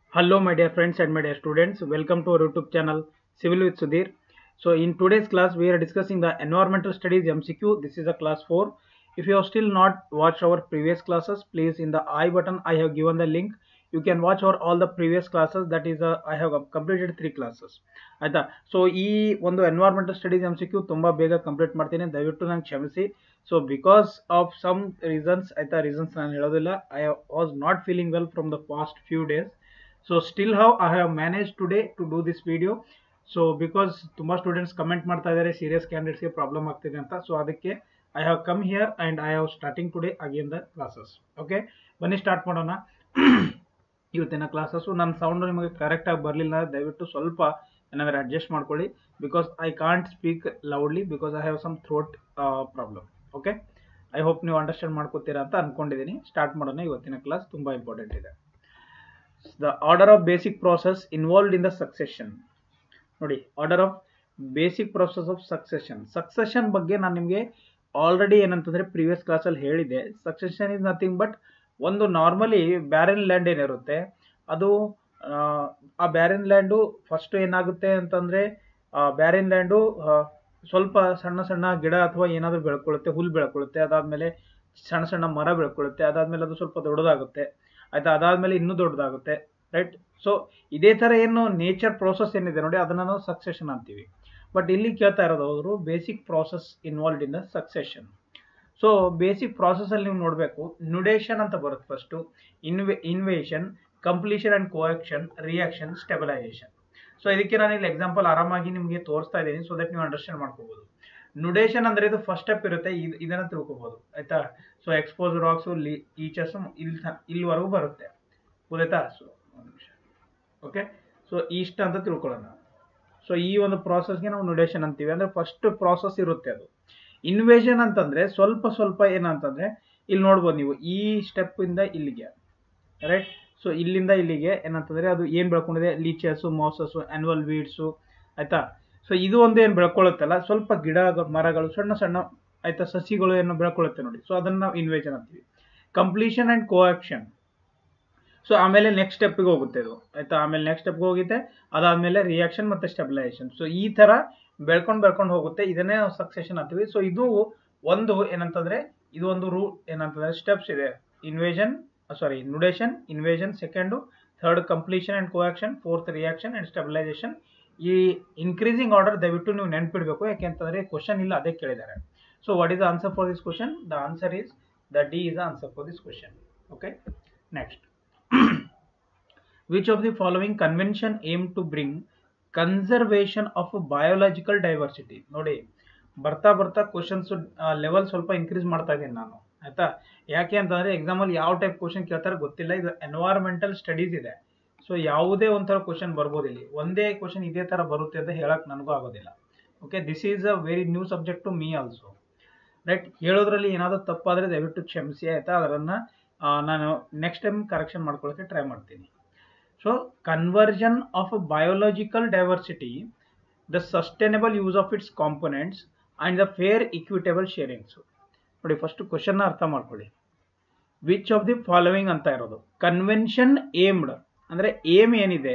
Hello, my dear friends and my dear students. Welcome to our YouTube channel Civil with Sudhir. So, in today's class, we are discussing the environmental studies MCQ. This is a class 4. If you have still not watched our previous classes, please in the I button, I have given the link. You can watch our all the previous classes. That is, uh, I have completed three classes. ಆಯ್ತಾ so ಈ ಒಂದು environmental studies M C Q ತುಂಬ ಬೇಗ complete ಮಾಡ್ತೀನಿ ದಯವಿಟ್ಟು ನಂಗೆ ಕ್ಷಮಿಸಿ so because of some reasons ಆಯ್ತಾ ರೀಸನ್ಸ್ ನಾನು ಹೇಳೋದಿಲ್ಲ I was not feeling well from the past few days so still how I have manage today to do this video so because ತುಂಬ ಸ್ಟೂಡೆಂಟ್ಸ್ ಕಮೆಂಟ್ ಮಾಡ್ತಾ ಇದ್ದಾರೆ serious ಕ್ಯಾಂಡಿಡೇಟ್ಸ್ಗೆ problem ಆಗ್ತಿದೆ ಅಂತ so ಅದಕ್ಕೆ I have come here and I have starting today again the classes okay ಬನ್ನಿ start ಮಾಡೋಣ ಇವತ್ತಿನ ಕ್ಲಾಸಸ್ಸು ನನ್ನ ಸೌಂಡು ನಿಮಗೆ ಕರೆಕ್ಟಾಗಿ ಬರಲಿಲ್ಲ ದಯವಿಟ್ಟು ಸ್ವಲ್ಪ ಏನಾದರೂ ಅಡ್ಜಸ್ಟ್ ಮಾಡ್ಕೊಳ್ಳಿ because I can't speak loudly because I have some throat problem okay I hope ನೀವು ಅಂಡರ್ಸ್ಟ್ಯಾಂಡ್ ಮಾಡ್ಕೋತೀರಾ ಅಂತ ಅನ್ಕೊಂಡಿದ್ದೀನಿ ಸ್ಟಾರ್ಟ್ ಮಾಡೋಣ ಇವತ್ತಿನ ಕ್ಲಾಸ್ ತುಂಬ ಇಂಪಾರ್ಟೆಂಟ್ ಇದೆ the order of basic process involved in the succession ನೋಡಿ order of basic process of succession succession ಬಗ್ಗೆ ನಾನು ನಿಮಗೆ ಆಲ್ರೆಡಿ ಏನಂತಂದರೆ ಪ್ರೀವಿಯಸ್ ಕ್ಲಾಸಲ್ಲಿ ಹೇಳಿದೆ ಸಕ್ಸೆಷನ್ ಇಸ್ ನಥಿಂಗ್ ಬಟ್ ಒಂದು ನಾರ್ಮಲಿ ಬ್ಯಾರನ್ ಲ್ಯಾಂಡ್ ಏನಿರುತ್ತೆ ಅದು ಆ ಬ್ಯಾರನ್ ಲ್ಯಾಂಡು ಫಸ್ಟ್ ಏನಾಗುತ್ತೆ ಅಂತಂದರೆ ಬ್ಯಾರನ್ ಲ್ಯಾಂಡು ಸ್ವಲ್ಪ ಸಣ್ಣ ಸಣ್ಣ ಗಿಡ ಅಥವಾ ಏನಾದರೂ ಬೆಳ್ಕೊಳ್ಳುತ್ತೆ ಹುಲ್ಲು ಬೆಳ್ಕೊಳ್ಳುತ್ತೆ ಅದಾದಮೇಲೆ ಸಣ್ಣ ಸಣ್ಣ ಮರ ಬೆಳ್ಕೊಳ್ಳುತ್ತೆ ಅದಾದಮೇಲೆ ಅದು ಸ್ವಲ್ಪ ದೊಡ್ಡದಾಗುತ್ತೆ ಆಯಿತಾ ಅದಾದಮೇಲೆ ಇನ್ನೂ ದೊಡ್ಡದಾಗುತ್ತೆ ರೈಟ್ ಸೊ ಇದೇ ಥರ ಏನು ನೇಚರ್ ಪ್ರೋಸೆಸ್ ಏನಿದೆ ನೋಡಿ ಅದನ್ನು ನಾವು ಸಕ್ಸೆಷನ್ ಅಂತೀವಿ ಬಟ್ ಇಲ್ಲಿ ಕೇಳ್ತಾ ಇರೋದು ಅವರು basic process involved in the succession so basic ಪ್ರಾಸೆಸಲ್ಲಿ ನೀವು ನೋಡಬೇಕು ನುಡೇಷನ್ ಅಂತ ಬರುತ್ತೆ ಫಸ್ಟು ಇನ್ವೆ invasion completion and coaction reaction stabilization so ಇದಕ್ಕೆ ನಾನು ಇಲ್ಲಿ ಎಕ್ಸಾಂಪಲ್ ಆರಾಮಾಗಿ ನಿಮಗೆ ತೋರಿಸ್ತಾ ಇದ್ದೀನಿ ಸೊ ದಟ್ ನೀವು ಅಂಡರ್ಸ್ಟ್ಯಾಂಡ್ ಮಾಡ್ಕೋಬೋದು ನುಡೇಷನ್ ಅಂದರೆ ಇದು ಫಸ್ಟ್ ಸ್ಟೆಪ್ ಇರುತ್ತೆ ಇದು ಇದನ್ನು ತಿಳ್ಕೊಬೋದು ಆಯಿತಾ ಸೊ ಎಕ್ಸ್ಪೋಸ್ ರಾಕ್ಸು ಲಿ ಈಚರ್ಸು ಇಲ್ಲಿ ಇಲ್ಲಿವರೆಗೂ ಬರುತ್ತೆ ಗೊತ್ತಾಯ್ತಾ ಸೊ ಒಂದು ನಿಮಿಷ ಓಕೆ ಸೊ ಇಷ್ಟ ಅಂತ ತಿಳ್ಕೊಳ್ಳೋಣ ಸೊ ಈ ಒಂದು ಪ್ರಾಸೆಸ್ಗೆ ನಾವು ನುಡೇಷನ್ ಅಂತೀವಿ ಅಂದರೆ ಫಸ್ಟ್ ಪ್ರಾಸೆಸ್ ಇರುತ್ತೆ ಅದು ಇನ್ವೇಷನ್ ಅಂತಂದರೆ ಸ್ವಲ್ಪ ಸ್ವಲ್ಪ ಏನಂತಂದರೆ ಇಲ್ಲಿ ನೋಡ್ಬೋದು ನೀವು ಈ ಸ್ಟೆಪ್ಪಿಂದ ಇಲ್ಲಿಗೆ ರೈಟ್ ಸೊ ಇಲ್ಲಿಂದ ಇಲ್ಲಿಗೆ ಏನಂತಂದರೆ ಅದು ಏನು ಬೆಳ್ಕೊಂಡಿದೆ ಲೀಚಸ್ಸು ಮೌಸಸ್ಸು ಆ್ಯನ್ವಲ್ ವೀಡ್ಸು ಆಯಿತಾ ಸೊ ಇದು ಒಂದು ಏನು ಬೆಳ್ಕೊಳ್ಳುತ್ತಲ್ಲ ಸ್ವಲ್ಪ ಗಿಡ ಮರಗಳು ಸಣ್ಣ ಸಣ್ಣ ಆಯಿತಾ ಸಸಿಗಳು ಏನು ಬೆಳ್ಕೊಳ್ಳುತ್ತೆ ನೋಡಿ ಸೊ ಅದನ್ನು ನಾವು ಇನ್ವೇಷನ್ ಅಂತೀವಿ ಕಂಪ್ಲೀಷನ್ ಆ್ಯಂಡ್ ಕೋಆಕ್ಷನ್ ಸೊ ಆಮೇಲೆ ನೆಕ್ಸ್ಟ್ ಸ್ಟೆಪ್ಗೆ ಹೋಗುತ್ತೆ ಇದು ಆಯಿತಾ ಆಮೇಲೆ ನೆಕ್ಸ್ಟ್ ಸ್ಟೆಪ್ಗೆ ಹೋಗುತ್ತೆ ಅದಾದಮೇಲೆ ರಿಯಾಕ್ಷನ್ ಮತ್ತು ಸ್ಟೆಬಿಲೈಸೇಷನ್ ಸೊ ಈ ಥರ ಬೆಳ್ಕೊಂಡು ಬೆಳ್ಕೊಂಡು ಹೋಗುತ್ತೆ ಇದನ್ನೇ ನಾವು ಸಕ್ಸೆಷನ್ ಅಂತೀವಿ ಸೊ ಇದು ಒಂದು ಏನಂತಂದರೆ ಇದು ಒಂದು ರೂ ಏನಂತಂದರೆ ಸ್ಟೆಪ್ಸ್ ಇದೆ invasion sorry nudation invasion second third completion and coaction fourth reaction and stabilization ಈ ಇನ್ಕ್ರೀಸಿಂಗ್ ಆರ್ಡರ್ ದಯವಿಟ್ಟು ನೀವು ನೆನ್ಪಿಡಬೇಕು ಯಾಕೆಂತಂದರೆ ಕ್ವಶನ್ ಇಲ್ಲ ಅದೇ ಕೇಳಿದ್ದಾರೆ so what is the answer for this question the answer is the D is the answer for this question okay next which of the following convention aim to bring conservation of biological diversity ನೋಡಿ ಬರ್ತಾ ಬರ್ತಾ questions level ಸ್ವಲ್ಪ increase ಮಾಡ್ತಾ ಇದ್ದೀನಿ ನಾನು ಆಯ್ತಾ ಯಾಕೆ ಅಂತಂದರೆ ಎಕ್ಸಾಮಲ್ಲಿ ಯಾವ ಟೈಪ್ ಕ್ವಶನ್ ಕೇಳ್ತಾರೆ ಗೊತ್ತಿಲ್ಲ ಇದು ಎನ್ವೈರ್ಮೆಂಟಲ್ ಸ್ಟಡೀಸ್ ಇದೆ ಸೊ ಯಾವುದೇ ಒಂಥರ ಕ್ವಶನ್ ಬರ್ಬೋದು ಇಲ್ಲಿ ಒಂದೇ ಕ್ವಶನ್ ಇದೇ ಥರ ಬರುತ್ತೆ ಅಂತ ಹೇಳಕ್ಕೆ ನನಗೂ ಆಗೋದಿಲ್ಲ okay this is a very new subject to me also right ಹೇಳೋದ್ರಲ್ಲಿ ಏನಾದರೂ ತಪ್ಪಾದರೆ ದಯವಿಟ್ಟು ಕ್ಷಮಿಸಿ ಆಯಿತಾ ಅದನ್ನು ನಾನು ನೆಕ್ಸ್ಟ್ ಟೈಮ್ ಕರೆಕ್ಷನ್ ಮಾಡ್ಕೊಳ್ಳೋಕ್ಕೆ ಟ್ರೈ ಮಾಡ್ತೀನಿ so conversion of biological diversity the sustainable use of its components and the fair equitable sharings ನೋಡಿ ಫಸ್ಟ್ ಕ್ವಶನ್ನ ಅರ್ಥ ಮಾಡ್ಕೊಳ್ಳಿ ವಿಚ್ ಆಫ್ ದಿ ಫಾಲೋವಿಂಗ್ ಅಂತ ಇರೋದು ಕನ್ವೆನ್ಷನ್ ಏಮ್ಡ್ ಅಂದರೆ ಏಮ್ ಏನಿದೆ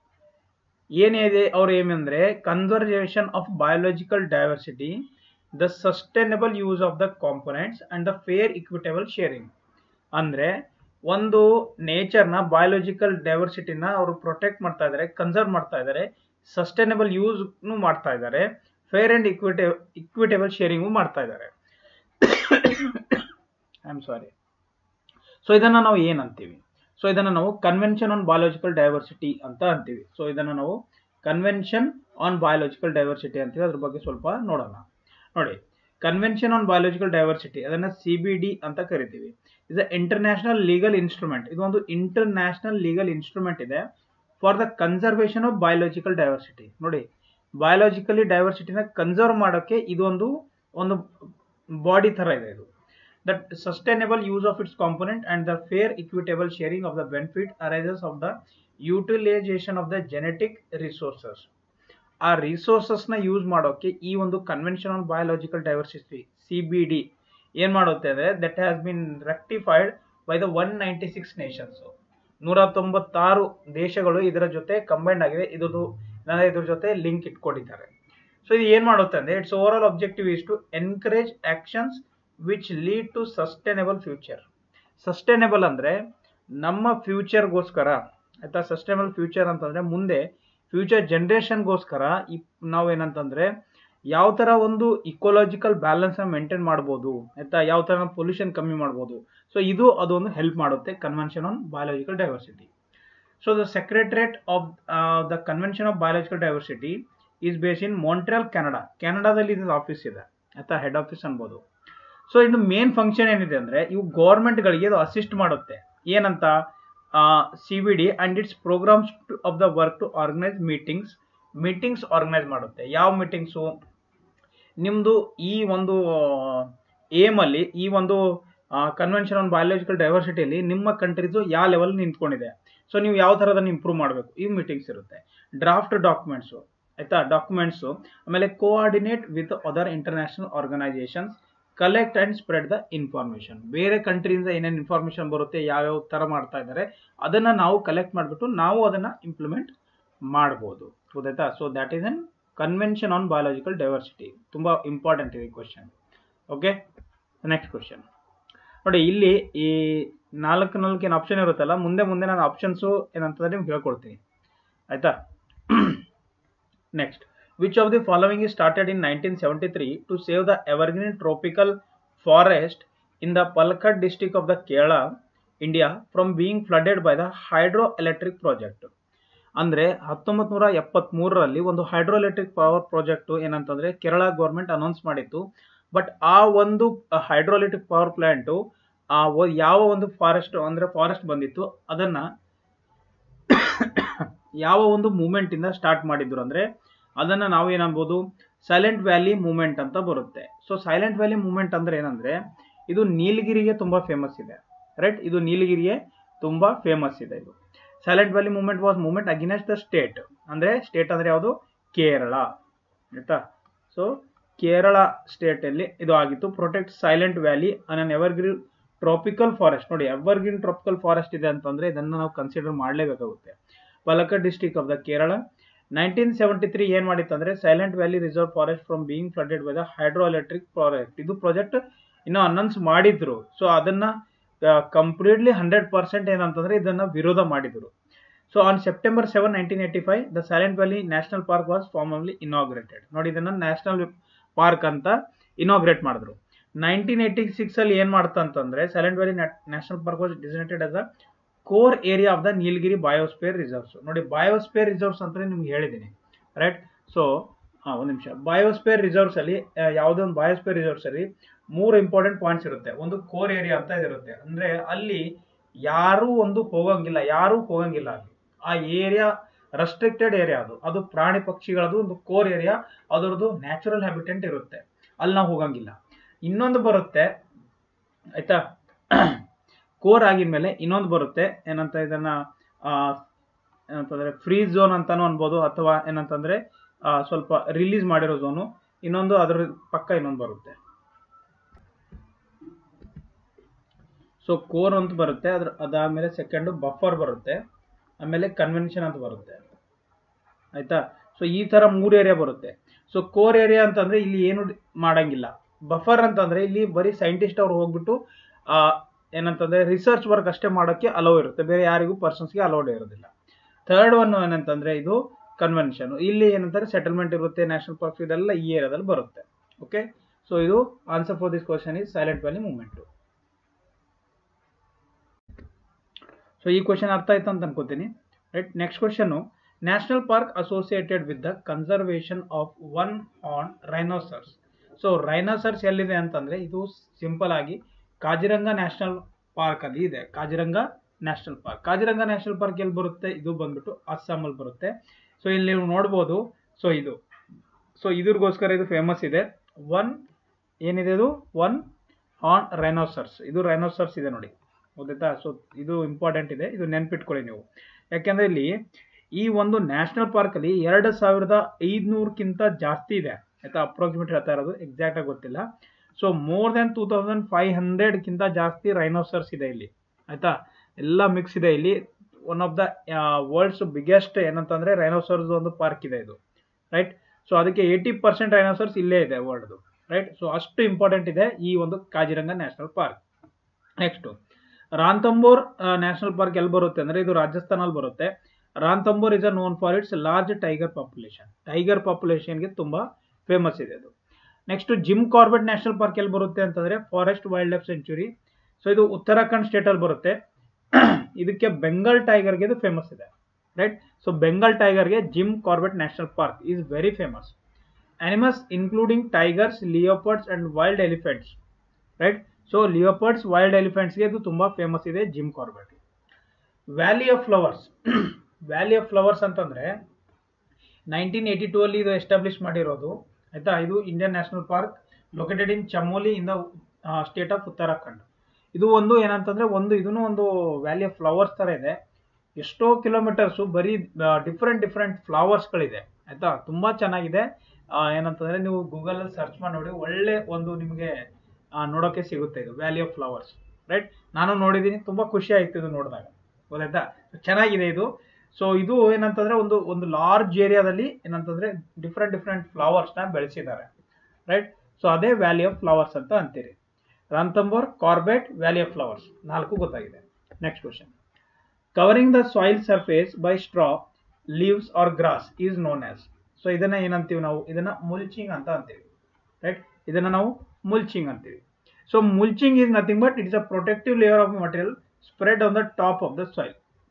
ಏನಿದೆ ಅವ್ರ ಏಮ್ ಅಂದರೆ conservation of biological diversity the sustainable use of the components and the fair equitable sharing ಅಂದರೆ ಒಂದು ನೇಚರ್ನ ಬಯೋಲಾಜಿಕಲ್ ಡೈವರ್ಸಿಟಿನ ಅವರು ಪ್ರೊಟೆಕ್ಟ್ ಮಾಡ್ತಾ ಇದ್ದಾರೆ ಕನ್ಸರ್ವ್ ಮಾಡ್ತಾ ಇದ್ದಾರೆ ಸಸ್ಟೈನಬಲ್ ಯೂಸ್ನು ಮಾಡ್ತಾ ಇದ್ದಾರೆ ಫೇರ್ ಆ್ಯಂಡ್ ಇಕ್ವಿಟೇ ಇಕ್ವಿಟೇಬಲ್ ಶೇರಿಂಗು ಮಾಡ್ತಾ ಇದ್ದಾರೆ ಐ ಆಮ್ ಸಾರಿ ಸೊ ಇದನ್ನು ನಾವು ಏನು ಅಂತೀವಿ ಸೊ ಇದನ್ನು ನಾವು ಕನ್ವೆನ್ಷನ್ ಆನ್ ಬಯಾಲಜಿಕಲ್ ಡೈವರ್ಸಿಟಿ ಅಂತ ಅಂತೀವಿ ಸೊ ಇದನ್ನು ನಾವು ಕನ್ವೆನ್ಷನ್ ಆನ್ ಬಯಾಲಜಿಕಲ್ ಡೈವರ್ಸಿಟಿ ಅಂತೀವಿ ಅದ್ರ ಬಗ್ಗೆ ಸ್ವಲ್ಪ ನೋಡೋಣ ನೋಡಿ ಕನ್ವೆನ್ಷನ್ ಆನ್ ಬಯಾಲಜಿಕಲ್ ಡೈವರ್ಸಿಟಿ ಅದನ್ನು ಸಿ ಬಿ ಡಿ ಅಂತ ಕರಿತೀವಿ is a international legal instrument ಇದು ಒಂದು ಇಂಟರ್ನ್ಯಾಷನಲ್ ಲೀಗಲ್ ಇನ್ಸ್ಟ್ರೂಮೆಂಟ್ ಇದೆ for the conservation of biological diversity ನೋಡಿ ಬಯಾಲಜಿಕಲಿ ಡೈವರ್ಸಿಟಿನ ಕನ್ಸರ್ವ್ ಮಾಡೋಕ್ಕೆ ಇದೊಂದು ಒಂದು ಬಾಡಿ ಥರ ಇದೆ ಇದು that sustainable use of its component and the fair equitable sharing of the benefit arises of the utilization of the genetic resources ಆ ರಿಸೋರ್ಸಸ್ನ ಯೂಸ್ ಮಾಡೋಕ್ಕೆ ಈ ಒಂದು convention on biological diversity C B D ಏನು ಮಾಡುತ್ತೆ ಅಂದರೆ that has been rectified by the one ninety six nations ನೂರ ತೊಂಬತ್ತಾರು ದೇಶಗಳು ಇದರ ಜೊತೆ ಕಂಬೈಂಡ್ ಆಗಿದೆ ಇದು ಇದ್ರ ಜೊತೆ ಲಿಂಕ್ ಇಟ್ಕೊಂಡಿದ್ದಾರೆ ಸೊ ಇದು ಏನ್ ಮಾಡುತ್ತೆ ಅಂದ್ರೆ its overall objective is to encourage actions which lead to sustainable future sustainable ಅಂದ್ರೆ ನಮ್ಮ ಫ್ಯೂಚರ್ಗೋಸ್ಕರ ಆಯ್ತಾ ಸಸ್ಟೈನಬಲ್ ಫ್ಯೂಚರ್ ಅಂತಂದ್ರೆ ಮುಂದೆ ಫ್ಯೂಚರ್ ಜನರೇಷನ್ಗೋಸ್ಕರ ನಾವೇನಂತಂದ್ರೆ ಯಾವ ತರ ಒಂದು ಇಕೋಲಾಜಿಕಲ್ ಬ್ಯಾಲೆನ್ಸ್ ಮೇಂಟೈನ್ ಮಾಡ್ಬೋದು ಆಯ್ತಾ ಯಾವ ತರ ಪೊಲ್ಯೂಷನ್ ಕಮ್ಮಿ ಮಾಡ್ಬೋದು ಸೊ ಇದು ಅದೊಂದು ಹೆಲ್ಪ್ ಮಾಡುತ್ತೆ convention on biological diversity so the secretariat of the convention of biological diversity is base in Montreal Canada ಕೆನಡಾದಲ್ಲಿ ಇದು ಆಫೀಸ್ ಇದೆ ಆಯ್ತಾ ಹೆಡ್ ಆಫೀಸ್ ಅನ್ಬೋದು ಸೊ ಇನ್ನು ಮೇನ್ ಫಂಕ್ಷನ್ ಏನಿದೆ ಅಂದ್ರೆ ಇವು ಗೌರ್ಮೆಂಟ್ಗಳಿಗೆ ಇದು ಅಸಿಸ್ಟ್ ಮಾಡುತ್ತೆ ಏನಂತ C V D and its programmes of the work to organise meetings meetings organise ಮಾಡುತ್ತೆ ಯಾವ ಮೀಟಿಂಗ್ಸು ನಿಮ್ಮದು ಈ ಒಂದು ಏಮ್ ಅಲ್ಲಿ ಈ ಒಂದು ಕನ್ವೆನ್ಷನ್ ಆನ್ ಬಯಾಲಜಿಕಲ್ ಡೈವರ್ಸಿಟಿಯಲ್ಲಿ ನಿಮ್ಮ ಕಂಟ್ರೀಸು ಯಾವ ಲೆವೆಲ್ ನಿಂತ್ಕೊಂಡಿದೆ ಸೊ ನೀವು ಯಾವ ಥರದನ್ನು ಇಂಪ್ರೂವ್ ಮಾಡಬೇಕು ಈ ಮೀಟಿಂಗ್ಸ್ ಇರುತ್ತೆ ಡ್ರಾಫ್ಟ್ ಡಾಕ್ಯುಮೆಂಟ್ಸು ಆಯ್ತಾ ಡಾಕ್ಯುಮೆಂಟ್ಸು ಆಮೇಲೆ coordinate with other international organisations collect and spread the information ಬೇರೆ ಕಂಟ್ರಿಯಿಂದ ಏನೇನು ಇನ್ಫಾರ್ಮೇಷನ್ ಬರುತ್ತೆ ಯಾವ್ಯಾವ ಥರ ಮಾಡ್ತಾ ಇದ್ದಾರೆ ಅದನ್ನು ನಾವು ಕಲೆಕ್ಟ್ ಮಾಡಿಬಿಟ್ಟು ನಾವು ಅದನ್ನು ಇಂಪ್ಲಿಮೆಂಟ್ ಮಾಡ್ಬೋದು ಗೊತ್ತಾಯ್ತಾ so that is an convention on biological diversity ತುಂಬ ಇಂಪಾರ್ಟೆಂಟ್ ಇದೆ ಕ್ವಶನ್ ಓಕೆ ನೆಕ್ಸ್ಟ್ ಕ್ವಶನ್ ನೋಡಿ ಇಲ್ಲಿ ಈ ನಾಲ್ಕು ನಾಲ್ಕು ಏನು ಆಪ್ಷನ್ ಇರುತ್ತಲ್ಲ ಮುಂದೆ ಮುಂದೆ ನಾನು ಆಪ್ಷನ್ಸು ಏನಂತಂದ್ರೆ ನಿಮ್ಗೆ ಹೇಳ್ಕೊಡ್ತೀನಿ ಆಯ್ತಾ next which of the following is started in nineteen seventy three to save the evergreen tropical forest in the Palakkad district of the Kerala India from being flooded by the hydro electric project ಅಂದ್ರೆ ಹತ್ತೊಂಬತ್ತು ನೂರ ಎಪ್ಪತ್ಮೂರರಲ್ಲಿ ಒಂದು hydro electric power project ಏನಂತಂದ್ರೆ Kerala government announce ಮಾಡಿತ್ತು but ಆ ಒಂದು hydro electric power plant ಆ ಯಾವ ಒಂದು ಫಾರೆಸ್ಟ್ ಅಂದ್ರೆ ಫಾರೆಸ್ಟ್ ಬಂದಿತ್ತು ಅದನ್ನ ಯಾವ ಒಂದು ಮೂಮೆಂಟ್ ಇಂದ ಸ್ಟಾರ್ಟ್ ಮಾಡಿದ್ರು ಅಂದ್ರೆ ಅದನ್ನ ನಾವು ಏನನ್ಬೋದು ಸೈಲೆಂಟ್ ವ್ಯಾಲಿ ಮೂವ್ಮೆಂಟ್ ಅಂತ ಬರುತ್ತೆ ಸೊ ಸೈಲೆಂಟ್ ವ್ಯಾಲಿ ಮೂವ್ಮೆಂಟ್ ಅಂದ್ರೆ ಏನಂದ್ರೆ ಇದು ನೀಲಗಿರಿಗೆ ತುಂಬಾ ಫೇಮಸ್ ಇದೆ ರೈಟ್ ಇದು ನೀಲಗಿರಿಗೆ ತುಂಬಾ ಫೇಮಸ್ ಇದೆ ಇದು Silent Valley movement was movement against the state ಅಂದ್ರೆ ಸ್ಟೇಟ್ ಅಂದ್ರೆ ಯಾವುದು ಕೇರಳ ಆಯ್ತಾ ಸೊ ಕೇರಳ ಸ್ಟೇಟ್ ಅಲ್ಲಿ ಇದು ಆಗಿತ್ತು protect Silent Valley an evergreen tropical forest ನೋಡಿ ಎವರ್ಗ್ರೀನ್ ಟ್ರಾಪಿಕಲ್ ಫಾರೆಸ್ಟ್ ಇದೆ ಅಂತಂದ್ರೆ ಇದನ್ನ ನಾವು ಕನ್ಸಿಡರ್ ಮಾಡಲೇಬೇಕಾಗುತ್ತೆ Palakkad district of the Kerala nineteen seventy three ಏನ್ ಮಾಡಿತ್ತು ಅಂದ್ರೆ Silent Valley reserve forest from being flooded by the hydro electric project ಇದು ಪ್ರಾಜೆಕ್ಟ್ ಇನ್ನೂ ಅನೌನ್ಸ್ ಮಾಡಿದ್ರು ಸೊ ಅದನ್ನ ಕಂಪ್ಲೀಟ್ಲಿ ಹಂಡ್ರೆಡ್ ಪರ್ಸೆಂಟ್ ಏನಂತಂದ್ರೆ ಇದನ್ನ ವಿರೋಧ ಮಾಡಿದ್ರು so on September seven nineteen eighty five the Silent Valley national park was formally inaugurated ನೋಡಿ ಇದನ್ನ ನ್ಯಾಷನಲ್ ಪಾರ್ಕ್ ಅಂತ ಇನಾಗ್ರೇಟ್ ಮಾಡಿದ್ರು ನೈನ್ಟೀನ್ ಏಟಿ ಸಿಕ್ಸ್ ಅಲ್ಲಿ ಏನ್ ಮಾಡ್ತಂತಂದ್ರೆ Silent Valley national park was designated as a core area of the Nilgiri biosphere reserves ನೋಡಿ biosphere reserves ಅಂತ ನಿಮ್ಗೆ ಹೇಳಿದ್ದೀನಿ ರೈಟ್ ಸೊ ಹಾ ಒಂದು ನಿಮಿಷ ಬಯೋಸ್ಪೇರ್ ರಿಸರ್ವ್ಸ್ ಅಲ್ಲಿ ಯಾವುದೇ ಒಂದು ಬಯೋಸ್ಪೇರ್ ರಿಸರ್ವ್ಸ್ ಅಲ್ಲಿ ಮೂರು ಇಂಪಾರ್ಟೆಂಟ್ ಪಾಯಿಂಟ್ಸ್ ಇರುತ್ತೆ ಒಂದು ಕೋರ್ ಏರಿಯಾ ಅಂತ ಇರುತ್ತೆ ಅಂದ್ರೆ ಅಲ್ಲಿ ಯಾರು ಒಂದು ಹೋಗಂಗಿಲ್ಲ ಯಾರು ಹೋಗಂಗಿಲ್ಲ ಅಲ್ಲಿ ಆ ಏರಿಯಾ ರೆಸ್ಟ್ರಿಕ್ಟೆಡ್ ಏರಿಯಾ ಅದು ಅದು ಪ್ರಾಣಿ ಪಕ್ಷಿಗಳದು ಒಂದು ಕೋರ್ ಏರಿಯಾ ಅದರದ್ದು ನ್ಯಾಚುರಲ್ ಹ್ಯಾಬಿಟೆಂಟ್ ಇರುತ್ತೆ ಅಲ್ಲಿ ನಾವು ಹೋಗಂಗಿಲ್ಲ ಇನ್ನೊಂದು ಬರುತ್ತೆ ಆಯ್ತಾ ಕೋರ್ ಆಗಿದ್ಮೇಲೆ ಇನ್ನೊಂದು ಬರುತ್ತೆ ಏನಂತ ಇದನ್ನ ಏನಂತಂದ್ರೆ ಫ್ರೀ ಝೋನ್ ಅಂತಾನು ಅನ್ಬೋದು ಅಥವಾ ಏನಂತಂದ್ರೆ ಸ್ವಲ್ಪ ರಿಲೀಸ್ ಮಾಡಿರೋ ಝೋನು ಇನ್ನೊಂದು ಅದ್ರ ಪಕ್ಕ ಇನ್ನೊಂದು ಬರುತ್ತೆ ಸೊ ಕೋರ್ ಅಂತ ಬರುತ್ತೆ ಅದ್ರ ಅದಾದ್ಮೇಲೆ ಸೆಕೆಂಡ್ ಬಫರ್ ಬರುತ್ತೆ ಆಮೇಲೆ ಕನ್ವೆನ್ಷನ್ ಅಂತ ಬರುತ್ತೆ ಆಯ್ತಾ ಸೊ ಈ ತರ ಮೂರು ಏರಿಯಾ ಬರುತ್ತೆ ಸೊ ಕೋರ್ ಏರಿಯಾ ಅಂತಂದ್ರೆ ಇಲ್ಲಿ ಏನು ಮಾಡಂಗಿಲ್ಲ ಬಫರ್ ಅಂತಂದ್ರೆ ಇಲ್ಲಿ ಬರೀ ಸೈಂಟಿಸ್ಟ್ ಅವ್ರು ಹೋಗ್ಬಿಟ್ಟು ಆ ಏನಂತಂದ್ರೆ ರಿಸರ್ಚ್ ವರ್ಕ್ ಅಷ್ಟೇ ಮಾಡೋಕ್ಕೆ ಅಲೋ ಇರುತ್ತೆ ಬೇರೆ ಯಾರಿಗೂ ಪರ್ಸನ್ಸ್ಗೆ ಅಲೌಡ್ ಇರೋದಿಲ್ಲ ಥರ್ಡ್ ಒನ್ ಏನಂತಂದ್ರೆ ಇದು ಕನ್ವೆನ್ಷನ್ ಇಲ್ಲಿ ಏನಂತಾರೆ ಸೆಟಲ್ಮೆಂಟ್ ಇರುತ್ತೆ ನ್ಯಾಷನಲ್ ಪಾರ್ಕ್ಸ್ ಇದೆಲ್ಲ ಈ ಏರಿಯಾದಲ್ಲಿ ಬರುತ್ತೆ ಓಕೆ ಸೊ ಇದು answer for this question is Silent Valley movement so ಈ ಕ್ವಶನ್ ಅರ್ಥ ಆಯ್ತು ಅಂತ ಅನ್ಕೋತೀನಿ right next question national park associated with the conservation of one horn rhinoceros so rhinoceros ಎಲ್ಲಿದೆ ಅಂತಂದ್ರೆ ಇದು ಸಿಂಪಲ್ ಆಗಿ ಕಾಜಿರಂಗ ನ್ಯಾಷನಲ್ ಪಾರ್ಕ್ ಅಲ್ಲಿ ಇದೆ Kaziranga national park Kaziranga national park ಎಲ್ಲಿ ಬರುತ್ತೆ ಇದು ಬಂದ್ಬಿಟ್ಟು ಅಸ್ಸಾಂ ಅಲ್ಲಿ ಬರುತ್ತೆ ಸೊ ಇಲ್ಲಿ ನೀವು ನೋಡ್ಬೋದು ಸೊ ಇದು ಸೊ ಇದ್ರಗೋಸ್ಕರ ಇದು ಫೇಮಸ್ ಇದೆ ಒನ್ ಏನಿದೆ ಇದು ಒನ್ ಆನ್ ರೈನೋಸರ್ಸ್ ಇದು ರೈನೋಸರ್ಸ್ ಇದೆ ನೋಡಿ ಗೊತ್ತಾಯ್ತಾ ಸೊ ಇದು ಇಂಪಾರ್ಟೆಂಟ್ ಇದೆ ಇದು ನೆನ್ಪಿಟ್ಕೊಳ್ಳಿ ನೀವು ಯಾಕೆಂದ್ರೆ ಇಲ್ಲಿ ಈ ಒಂದು ನ್ಯಾಷನಲ್ ಪಾರ್ಕ್ ಅಲ್ಲಿ ಎರಡು ಸಾವಿರದ ಐದ್ನೂರಕ್ಕಿಂತ ಜಾಸ್ತಿ ಇದೆ ಆಯ್ತಾ ಅಪ್ರಾಕ್ಸಿಮೇಟ್ ಹೇಳ್ತಾ ಇರೋದು ಎಕ್ಸಾಕ್ಟ್ ಆಗಿ ಗೊತ್ತಿಲ್ಲ so more than two thousand five ಹಂಡ್ರೆಡ್ಗಿಂತ ಜಾಸ್ತಿ ರೈನೋಸರ್ಸ್ ಇದೆ ಇಲ್ಲಿ ಆಯ್ತಾ ಎಲ್ಲ ಮಿಕ್ಸ್ ಇದೆ ಇಲ್ಲಿ one of the world's biggest ಏನಂತಂದ್ರೆ ರೈನೋಸರ್ಸ್ ಒಂದು ಪಾರ್ಕ್ ಇದೆ ಇದು ರೈಟ್ ಸೊ ಅದಕ್ಕೆ ಏಯ್ಟಿ ಪರ್ಸೆಂಟ್ ರೈನೋಸರ್ಸ್ ಇಲ್ಲೇ ಇದೆ ವರ್ಲ್ಡ್ದು ರೈಟ್ ಸೊ ಅಷ್ಟು ಇಂಪಾರ್ಟೆಂಟ್ ಇದೆ ಈ ಒಂದು Kaziranga national park next Ranthambore national park ಎಲ್ಲಿ ಬರುತ್ತೆ ಅಂದ್ರೆ ಇದು ರಾಜಸ್ಥಾನಲ್ಲಿ ಬರುತ್ತೆ Ranthambore is a known for its large tiger population tiger ಪಾಪ್ಯುಲೇಷನ್ಗೆ ತುಂಬಾ ಫೇಮಸ್ ಇದೆ ಅದು next Jim Corbett national park ಎಲ್ಲಿ ಬರುತ್ತೆ ಅಂತಂದ್ರೆ forest wildlife sanctuary so ಇದು ಉತ್ತರಾಖಂಡ್ ಸ್ಟೇಟ್ ಅಲ್ಲಿ ಬರುತ್ತೆ ಇದಕ್ಕೆ ಬೆಂಗಾಲ್ ಟೈಗರ್ಗೆ ಇದು ಫೇಮಸ್ ಇದೆ ರೈಟ್ ಸೊ ಬೆಂಗಾಲ್ ಟೈಗರ್ಗೆ Jim Corbett national park is very famous animals including tigers leopards and wild elephants right so leopards wild ಎಲಿಫೆಂಟ್ಸ್ಗೆ ಇದು ತುಂಬಾ ಫೇಮಸ್ ಇದೆ Jim Corbett valley of flowers valley of flowers ಅಂತಂದ್ರೆ ನೈನ್ಟೀನ್ ಏಯ್ಟಿ ಟೂ ಅಲ್ಲಿ ಇದು establish ಮಾಡಿರೋದು ಆಯ್ತಾ ಇದು Indian national park located in Chamoli in the state of Uttarakhand ಇದು ಒಂದು ಏನಂತಂದ್ರೆ ಒಂದು ಇದನ್ನು ಒಂದು ವ್ಯಾಲಿ ಆಫ್ ಫ್ಲವರ್ಸ್ ತರ ಇದೆ ಎಷ್ಟೋ ಕಿಲೋಮೀಟರ್ಸು ಬರೀ ಡಿಫ್ರೆಂಟ್ ಡಿಫ್ರೆಂಟ್ ಫ್ಲವರ್ಸ್ಗಳಿದೆ ಆಯ್ತಾ ತುಂಬಾ ಚೆನ್ನಾಗಿದೆ ಏನಂತಂದ್ರೆ ನೀವು ಗೂಗಲ್ ಅಲ್ಲಿ ಸರ್ಚ್ ಮಾಡಿ ನೋಡಿ ಒಳ್ಳೆ ಒಂದು ನಿಮಗೆ ನೋಡೋಕೆ ಸಿಗುತ್ತೆ ಇದು ವ್ಯಾಲಿ ಆಫ್ ಫ್ಲವರ್ಸ್ ರೈಟ್ ನಾನು ನೋಡಿದ್ದೀನಿ ತುಂಬಾ ಖುಷಿ ಆಯ್ತು ಇದು ನೋಡಿದಾಗ ಗೊತ್ತಾಯ್ತಾ ಚೆನ್ನಾಗಿದೆ ಇದು ಸೊ ಇದು ಏನಂತಂದ್ರೆ ಒಂದು ಒಂದು ಲಾರ್ಜ್ ಏರಿಯಾದಲ್ಲಿ ಏನಂತಂದ್ರೆ ಡಿಫ್ರೆಂಟ್ ಡಿಫ್ರೆಂಟ್ ಫ್ಲವರ್ಸ್ ನ ಬೆಳೆಸಿದ್ದಾರೆ ರೈಟ್ ಸೊ ಅದೇ ವ್ಯಾಲಿ ಆಫ್ ಫ್ಲವರ್ಸ್ ಅಂತ ಅಂತೀರಿ Ranthambore Corbett valley of flowers ನಾಲ್ಕು ಗೊತ್ತಾಗಿದೆ next question covering the soil surface by straw leaves or grass is known as so ಇದನ್ನ ಏನಂತೀವಿ ನಾವು ಇದನ್ನ ಮುಲ್ಚಿಂಗ್ ಅಂತ ಅಂತೀವಿ ರೈಟ್ ಇದನ್ನ ನಾವು ಮುಲ್ಚಿಂಗ್ ಅಂತೀವಿ so mulching is nothing but it is a protective layer of material spread on the top of the soil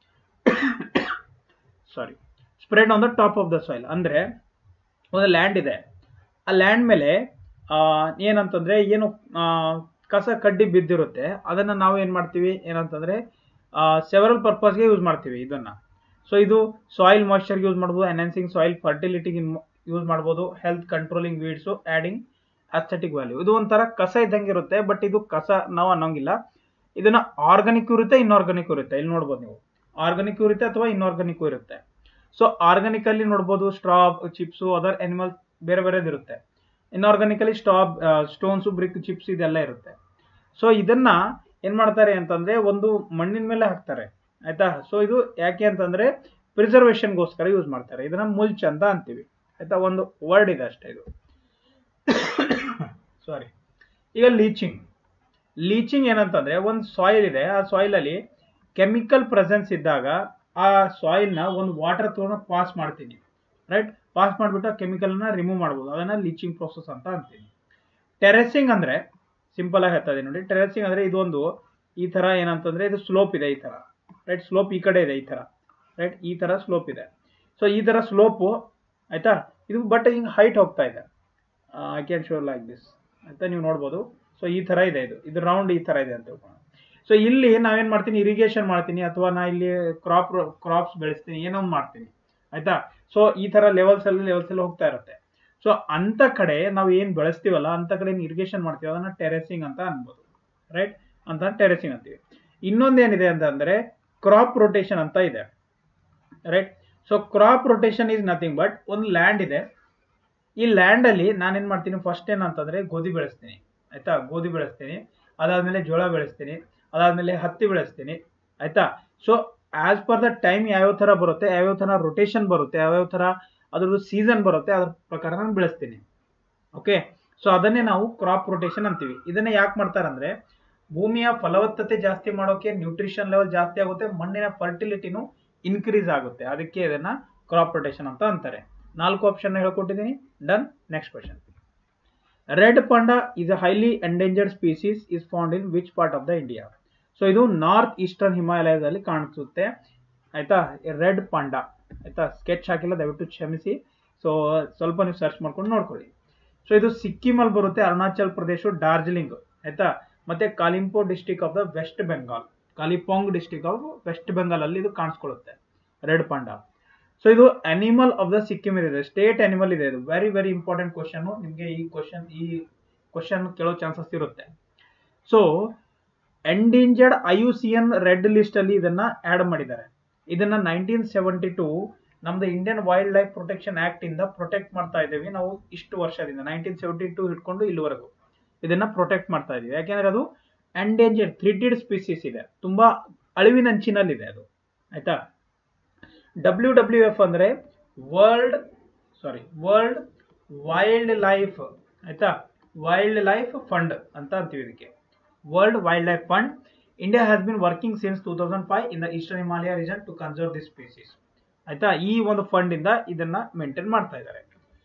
sorry spread on the top of the soil ಅಂದ್ರೆ ಒಂದು ಲ್ಯಾಂಡ್ ಇದೆ ಆ ಲ್ಯಾಂಡ್ ಮೇಲೆ ಏನಂತಂದ್ರೆ ಏನು ಕಸ ಕಡ್ಡಿ ಬಿದ್ದಿರುತ್ತೆ ಅದನ್ನ ನಾವು ಏನ್ ಮಾಡ್ತೀವಿ ಏನಂತಂದ್ರೆ ಸೆವರಲ್ ಪರ್ಪಸ್ಗೆ ಯೂಸ್ ಮಾಡ್ತೀವಿ ಇದನ್ನ ಸೊ ಇದು ಸಾಯಿಲ್ ಮಾಯ್ಚರ್ಗೆ ಯೂಸ್ ಮಾಡ್ಬೋದು ಎನ್ಹಾನ್ಸಿಂಗ್ ಸಾಯಿಲ್ ಫರ್ಟಿಲಿಟಿಗೆ ಯೂಸ್ ಮಾಡ್ಬೋದು health controlling weeds adding aesthetic value ಇದು ಒಂಥರ ಕಸ ಇದ್ದಂಗೆ ಇರುತ್ತೆ ಬಟ್ ಇದು ಕಸ ನಾವು ಅನ್ನೋಂಗಿಲ್ಲ ಇದನ್ನ ಆರ್ಗಾನಿಕ್ ಇರುತ್ತೆ ಇನ್ಆರ್ಗಾನಿಕ್ ಇರುತ್ತೆ ಇಲ್ಲಿ ನೋಡ್ಬೋದು ನೀವು ಆರ್ಗಾನಿಕ್ ಇರುತ್ತೆ ಅಥವಾ ಇನ್ಆರ್ಗಾನಿಕ್ ಇರುತ್ತೆ ಸೊ ಆರ್ಗಾನಿಕ್ ಅಲ್ಲಿ ನೋಡ್ಬೋದು ಸ್ಟ್ರಾ ಚಿಪ್ಸು ಅದರ್ ಅನಿಮಲ್ ಬೇರೆ ಬೇರೆದು ಇರುತ್ತೆ ಇನ್ಆರ್ಗಾನಿಕ್ ಅಲ್ಲಿ ಸ್ಟಾ ಸ್ಟೋನ್ಸ್ ಬ್ರಿಕ್ ಚಿಪ್ಸ್ ಇದೆಲ್ಲ ಇರುತ್ತೆ ಸೊ ಇದನ್ನ ಏನ್ ಮಾಡ್ತಾರೆ ಅಂತಂದ್ರೆ ಒಂದು ಮಣ್ಣಿನ ಮೇಲೆ ಹಾಕ್ತಾರೆ ಆಯ್ತಾ ಸೊ ಇದು ಯಾಕೆ ಅಂತಂದ್ರೆ ಪ್ರಿಸರ್ವೇಷನ್ಗೋಸ್ಕರ ಯೂಸ್ ಮಾಡ್ತಾರೆ ಇದನ್ನ ಮುಲ್ಚ್ ಅಂತ ಅಂತೀವಿ ಆಯ್ತಾ ಒಂದು ವರ್ಡ್ ಇದೆ ಅಷ್ಟೇ ಇದು ಸಾರಿ ಈಗ ಲೀಚಿಂಗ್ ಲೀಚಿಂಗ್ ಏನಂತಂದ್ರೆ ಒಂದು ಸಾಯಿಲ್ ಇದೆ ಆ ಸಾಯಿಲ್ ಅಲ್ಲಿ ಕೆಮಿಕಲ್ ಪ್ರೆಸೆನ್ಸ್ ಇದ್ದಾಗ ಆ ಸಾಯಿಲ್ ನ ಒಂದು ವಾಟರ್ ತಗೊಂಡು ಪಾಸ್ ಮಾಡ್ತೀನಿ ರೈಟ್ ಪಾಸ್ ಮಾಡಿಬಿಟ್ಟು ಆ ಕೆಮಿಕಲ್ ನ ರಿಮೂವ್ ಮಾಡ್ಬೋದು ಅದನ್ನ ಲೀಚಿಂಗ್ ಪ್ರೋಸೆಸ್ ಅಂತ ಅಂತೀನಿ ಟೆರೆಸಿಂಗ್ ಅಂದ್ರೆ ಸಿಂಪಲ್ ಆಗಿ ಹೇಳ್ತಾ ನೋಡಿ ಟೆರೆಸಿಂಗ್ ಅಂದ್ರೆ ಇದೊಂದು ಈ ತರ ಏನಂತಂದ್ರೆ ಇದು ಸ್ಲೋಪ್ ಇದೆ ಈ ತರ ರೈಟ್ ಸ್ಲೋಪ್ ಈ ಕಡೆ ಇದೆ ಈ ತರ ರೈಟ್ ಈ ತರ ಸ್ಲೋಪ್ ಇದೆ ಸೊ ಈ ತರ ಸ್ಲೋಪು ಆಯ್ತಾ ಇದು ಬಟ್ ಹಿಂಗೆ ಹೈಟ್ ಹೋಗ್ತಾ ಇದೆ I can show like this ಆಯ್ತಾ ನೀವು ನೋಡ್ಬೋದು ಸೊ ಈ ತರ ಇದೆ ಇದು ಇದು ರೌಂಡ್ ಈ ತರ ಇದೆ ಅಂತ ತಿಳ್ಕೊಳ್ಳೋಣ ಸೊ ಇಲ್ಲಿ ನಾವೇನ್ ಮಾಡ್ತೀನಿ ಇರಿಗೇಷನ್ ಮಾಡ್ತೀನಿ ಅಥವಾ ನಾ ಇಲ್ಲಿ ಕ್ರಾಪ್ ಕ್ರಾಪ್ಸ್ ಬೆಳೆಸ್ತೀನಿ ಏನೋ ಒಂದು ಮಾಡ್ತೀನಿ ಆಯ್ತಾ ಸೊ ಈ ತರ ಲೆವೆಲ್ಸ್ ಅಲ್ಲಿ ಲೆವೆಲ್ಸ್ ಅಲ್ಲಿ ಹೋಗ್ತಾ ಇರುತ್ತೆ ಸೊ ಅಂತ ಕಡೆ ನಾವು ಏನ್ ಬೆಳೆಸ್ತೀವಲ್ಲ ಅಂತ ಕಡೆ ಇರಿಗೇಷನ್ ಮಾಡ್ತೀವಿ ಅದನ್ನ ಟೆರೆಸಿಂಗ್ ಅಂತ ಅನ್ಬೋದು ರೈಟ್ ಅಂತ ಟೆರೆಸಿಂಗ್ ಅಂತೀವಿ ಇನ್ನೊಂದೇನಿದೆ ಅಂತಂದ್ರೆ ಕ್ರಾಪ್ ರೊಟೇಷನ್ ಅಂತ ಇದೆ right so crop rotation is nothing but ಒಂದು ಲ್ಯಾಂಡ್ ಇದೆ ಈ ಲ್ಯಾಂಡ್ ಅಲ್ಲಿ ನಾನೇನ್ ಮಾಡ್ತೀನಿ ಫಸ್ಟ್ ಏನಂತಂದ್ರೆ ಗೋಧಿ ಬೆಳೆಸ್ತೀನಿ ಆಯ್ತಾ ಗೋಧಿ ಬೆಳೆಸ್ತೀನಿ ಅದಾದ್ಮೇಲೆ ಜೋಳ ಬೆಳೆಸ್ತೀನಿ ಅದಾದ್ಮೇಲೆ ಹತ್ತಿ ಬೆಳೆಸ್ತೀನಿ ಆಯ್ತಾ so as per the time ಯಾವ್ಯಾವ ತರ ಬರುತ್ತೆ ಯಾವ್ಯಾವ ತರ ರೊಟೇಷನ್ ಬರುತ್ತೆ ಯಾವ್ಯಾವ ತರ ಅದ್ರದ್ದು ಸೀಸನ್ ಬರುತ್ತೆ ಅದ್ರ ಪ್ರಕಾರ ನಾನು ಬೆಳೆಸ್ತೀನಿ ಓಕೆ ಸೊ ಅದನ್ನೇ ನಾವು ಕ್ರಾಪ್ ರೊಟೇಷನ್ ಅಂತೀವಿ ಇದನ್ನ ಯಾಕೆ ಮಾಡ್ತಾರಂದ್ರೆ ಭೂಮಿಯ ಫಲವತ್ತತೆ ಜಾಸ್ತಿ ಮಾಡೋಕೆ ನ್ಯೂಟ್ರಿಷನ್ ಲೆವೆಲ್ ಜಾಸ್ತಿ ಆಗುತ್ತೆ ಮಣ್ಣಿನ ಫರ್ಟಿಲಿಟಿನೂ ಇನ್ಕ್ರೀಸ್ ಆಗುತ್ತೆ ಅದಕ್ಕೆ ಇದನ್ನ ಕ್ರಾಪ್ ರೊಟೇಷನ್ ಅಂತ ಅಂತಾರೆ ನಾಲ್ಕು ಆಪ್ಷನ್ ಹೇಳ್ಕೊಟ್ಟಿದ್ದೀನಿ done next question red panda is a highly endangered species is found in which part of the India so ಇದು ನಾರ್ತ್ ಈಸ್ಟರ್ನ್ ಹಿಮಾಲಯದಲ್ಲಿ ಕಾಣಿಸುತ್ತೆ ಆಯ್ತಾ ರೆಡ್ ಪಾಂಡ ಆಯ್ತಾ ಸ್ಕೆಚ್ ಹಾಕಿಲ್ಲ ದಯವಿಟ್ಟು ಕ್ಷಮಿಸಿ ಸೊ ಸ್ವಲ್ಪ ನೀವು ಸರ್ಚ್ ಮಾಡ್ಕೊಂಡು ನೋಡ್ಕೊಳ್ಳಿ ಸೊ ಇದು ಸಿಕ್ಕಿಮ್ ಅಲ್ಲಿ ಬರುತ್ತೆ ಅರುಣಾಚಲ್ ಪ್ರದೇಶ ಡಾರ್ಜಿಲಿಂಗ್ ಆಯ್ತಾ ಮತ್ತೆ Kalimpong district of the west Bengal Kalimpong district of west Bengal ಅಲ್ಲಿ ಇದು ಕಾಣಿಸ್ಕೊಳ್ಳುತ್ತೆ ರೆಡ್ ಪಾಂಡ ಸೊ ಇದು ಅನಿಮಲ್ ಆಫ್ ದ ಸಿಕ್ಕಿಮ್ ಇದೆ ಸ್ಟೇಟ್ ಅನಿಮಲ್ ಇದೆ ಇದು ವೆರಿ ವೆರಿ ಇಂಪಾರ್ಟೆಂಟ್ ಕ್ವಶನ್ ನಿಮಗೆ ಈ ಕ್ವಶನ್ ಈ ಕ್ವಶನ್ ಕೇಳೋ ಚಾನ್ಸಸ್ ಇರುತ್ತೆ so endangered I U C N red list ಅಲ್ಲಿ ಇದನ್ನ ಆಡ್ ಮಾಡಿದ್ದಾರೆ ಇದನ್ನ ನೈನ್ಟೀನ್ ಸೆವೆಂಟಿ ಟೂ ನಮ್ದು Indian wild life protection act ಇಂದ ಪ್ರೊಟೆಕ್ಟ್ ಮಾಡ್ತಾ ಇದ್ದೀವಿ ನಾವು ಇಷ್ಟು ವರ್ಷದಿಂದ ನೈನ್ಟೀನ್ ಸೆವೆಂಟಿ ಟೂ ಹಿಡ್ಕೊಂಡು ಇಲ್ಲಿವರೆಗೂ ಇದನ್ನ ಪ್ರೊಟೆಕ್ಟ್ ಮಾಡ್ತಾ ಇದೀವಿ ಯಾಕೆಂದ್ರೆ ಅದು ಎಂಡೇಂಜರ್ಡ್ ಥ್ರಿಟೆಡ್ ಸ್ಪೀಸೀಸ್ ಇದೆ ತುಂಬಾ ಅಳಿವಿನಂಚಿನಲ್ಲಿದೆ ಅದು ಆಯ್ತಾ ಡಬ್ಲ್ಯೂ ಡಬ್ಲ್ಯೂ ಎಫ್ ಅಂದರೆ world sorry world wild life ಆಯ್ತಾ ವೈಲ್ಡ್ ಲೈಫ್ ಫಂಡ್ ಅಂತ ಅಂತೀವಿ ಇದಕ್ಕೆ world wild life fund India has been working since two thousand five in the eastern Himalaya region to conserve this species ಆಯ್ತಾ ಈ ಒಂದು fund ಇಂದ ಇದನ್ನ ಮೇಂಟೈನ್ ಮಾಡ್ತಾ ಇದ್ದಾರೆ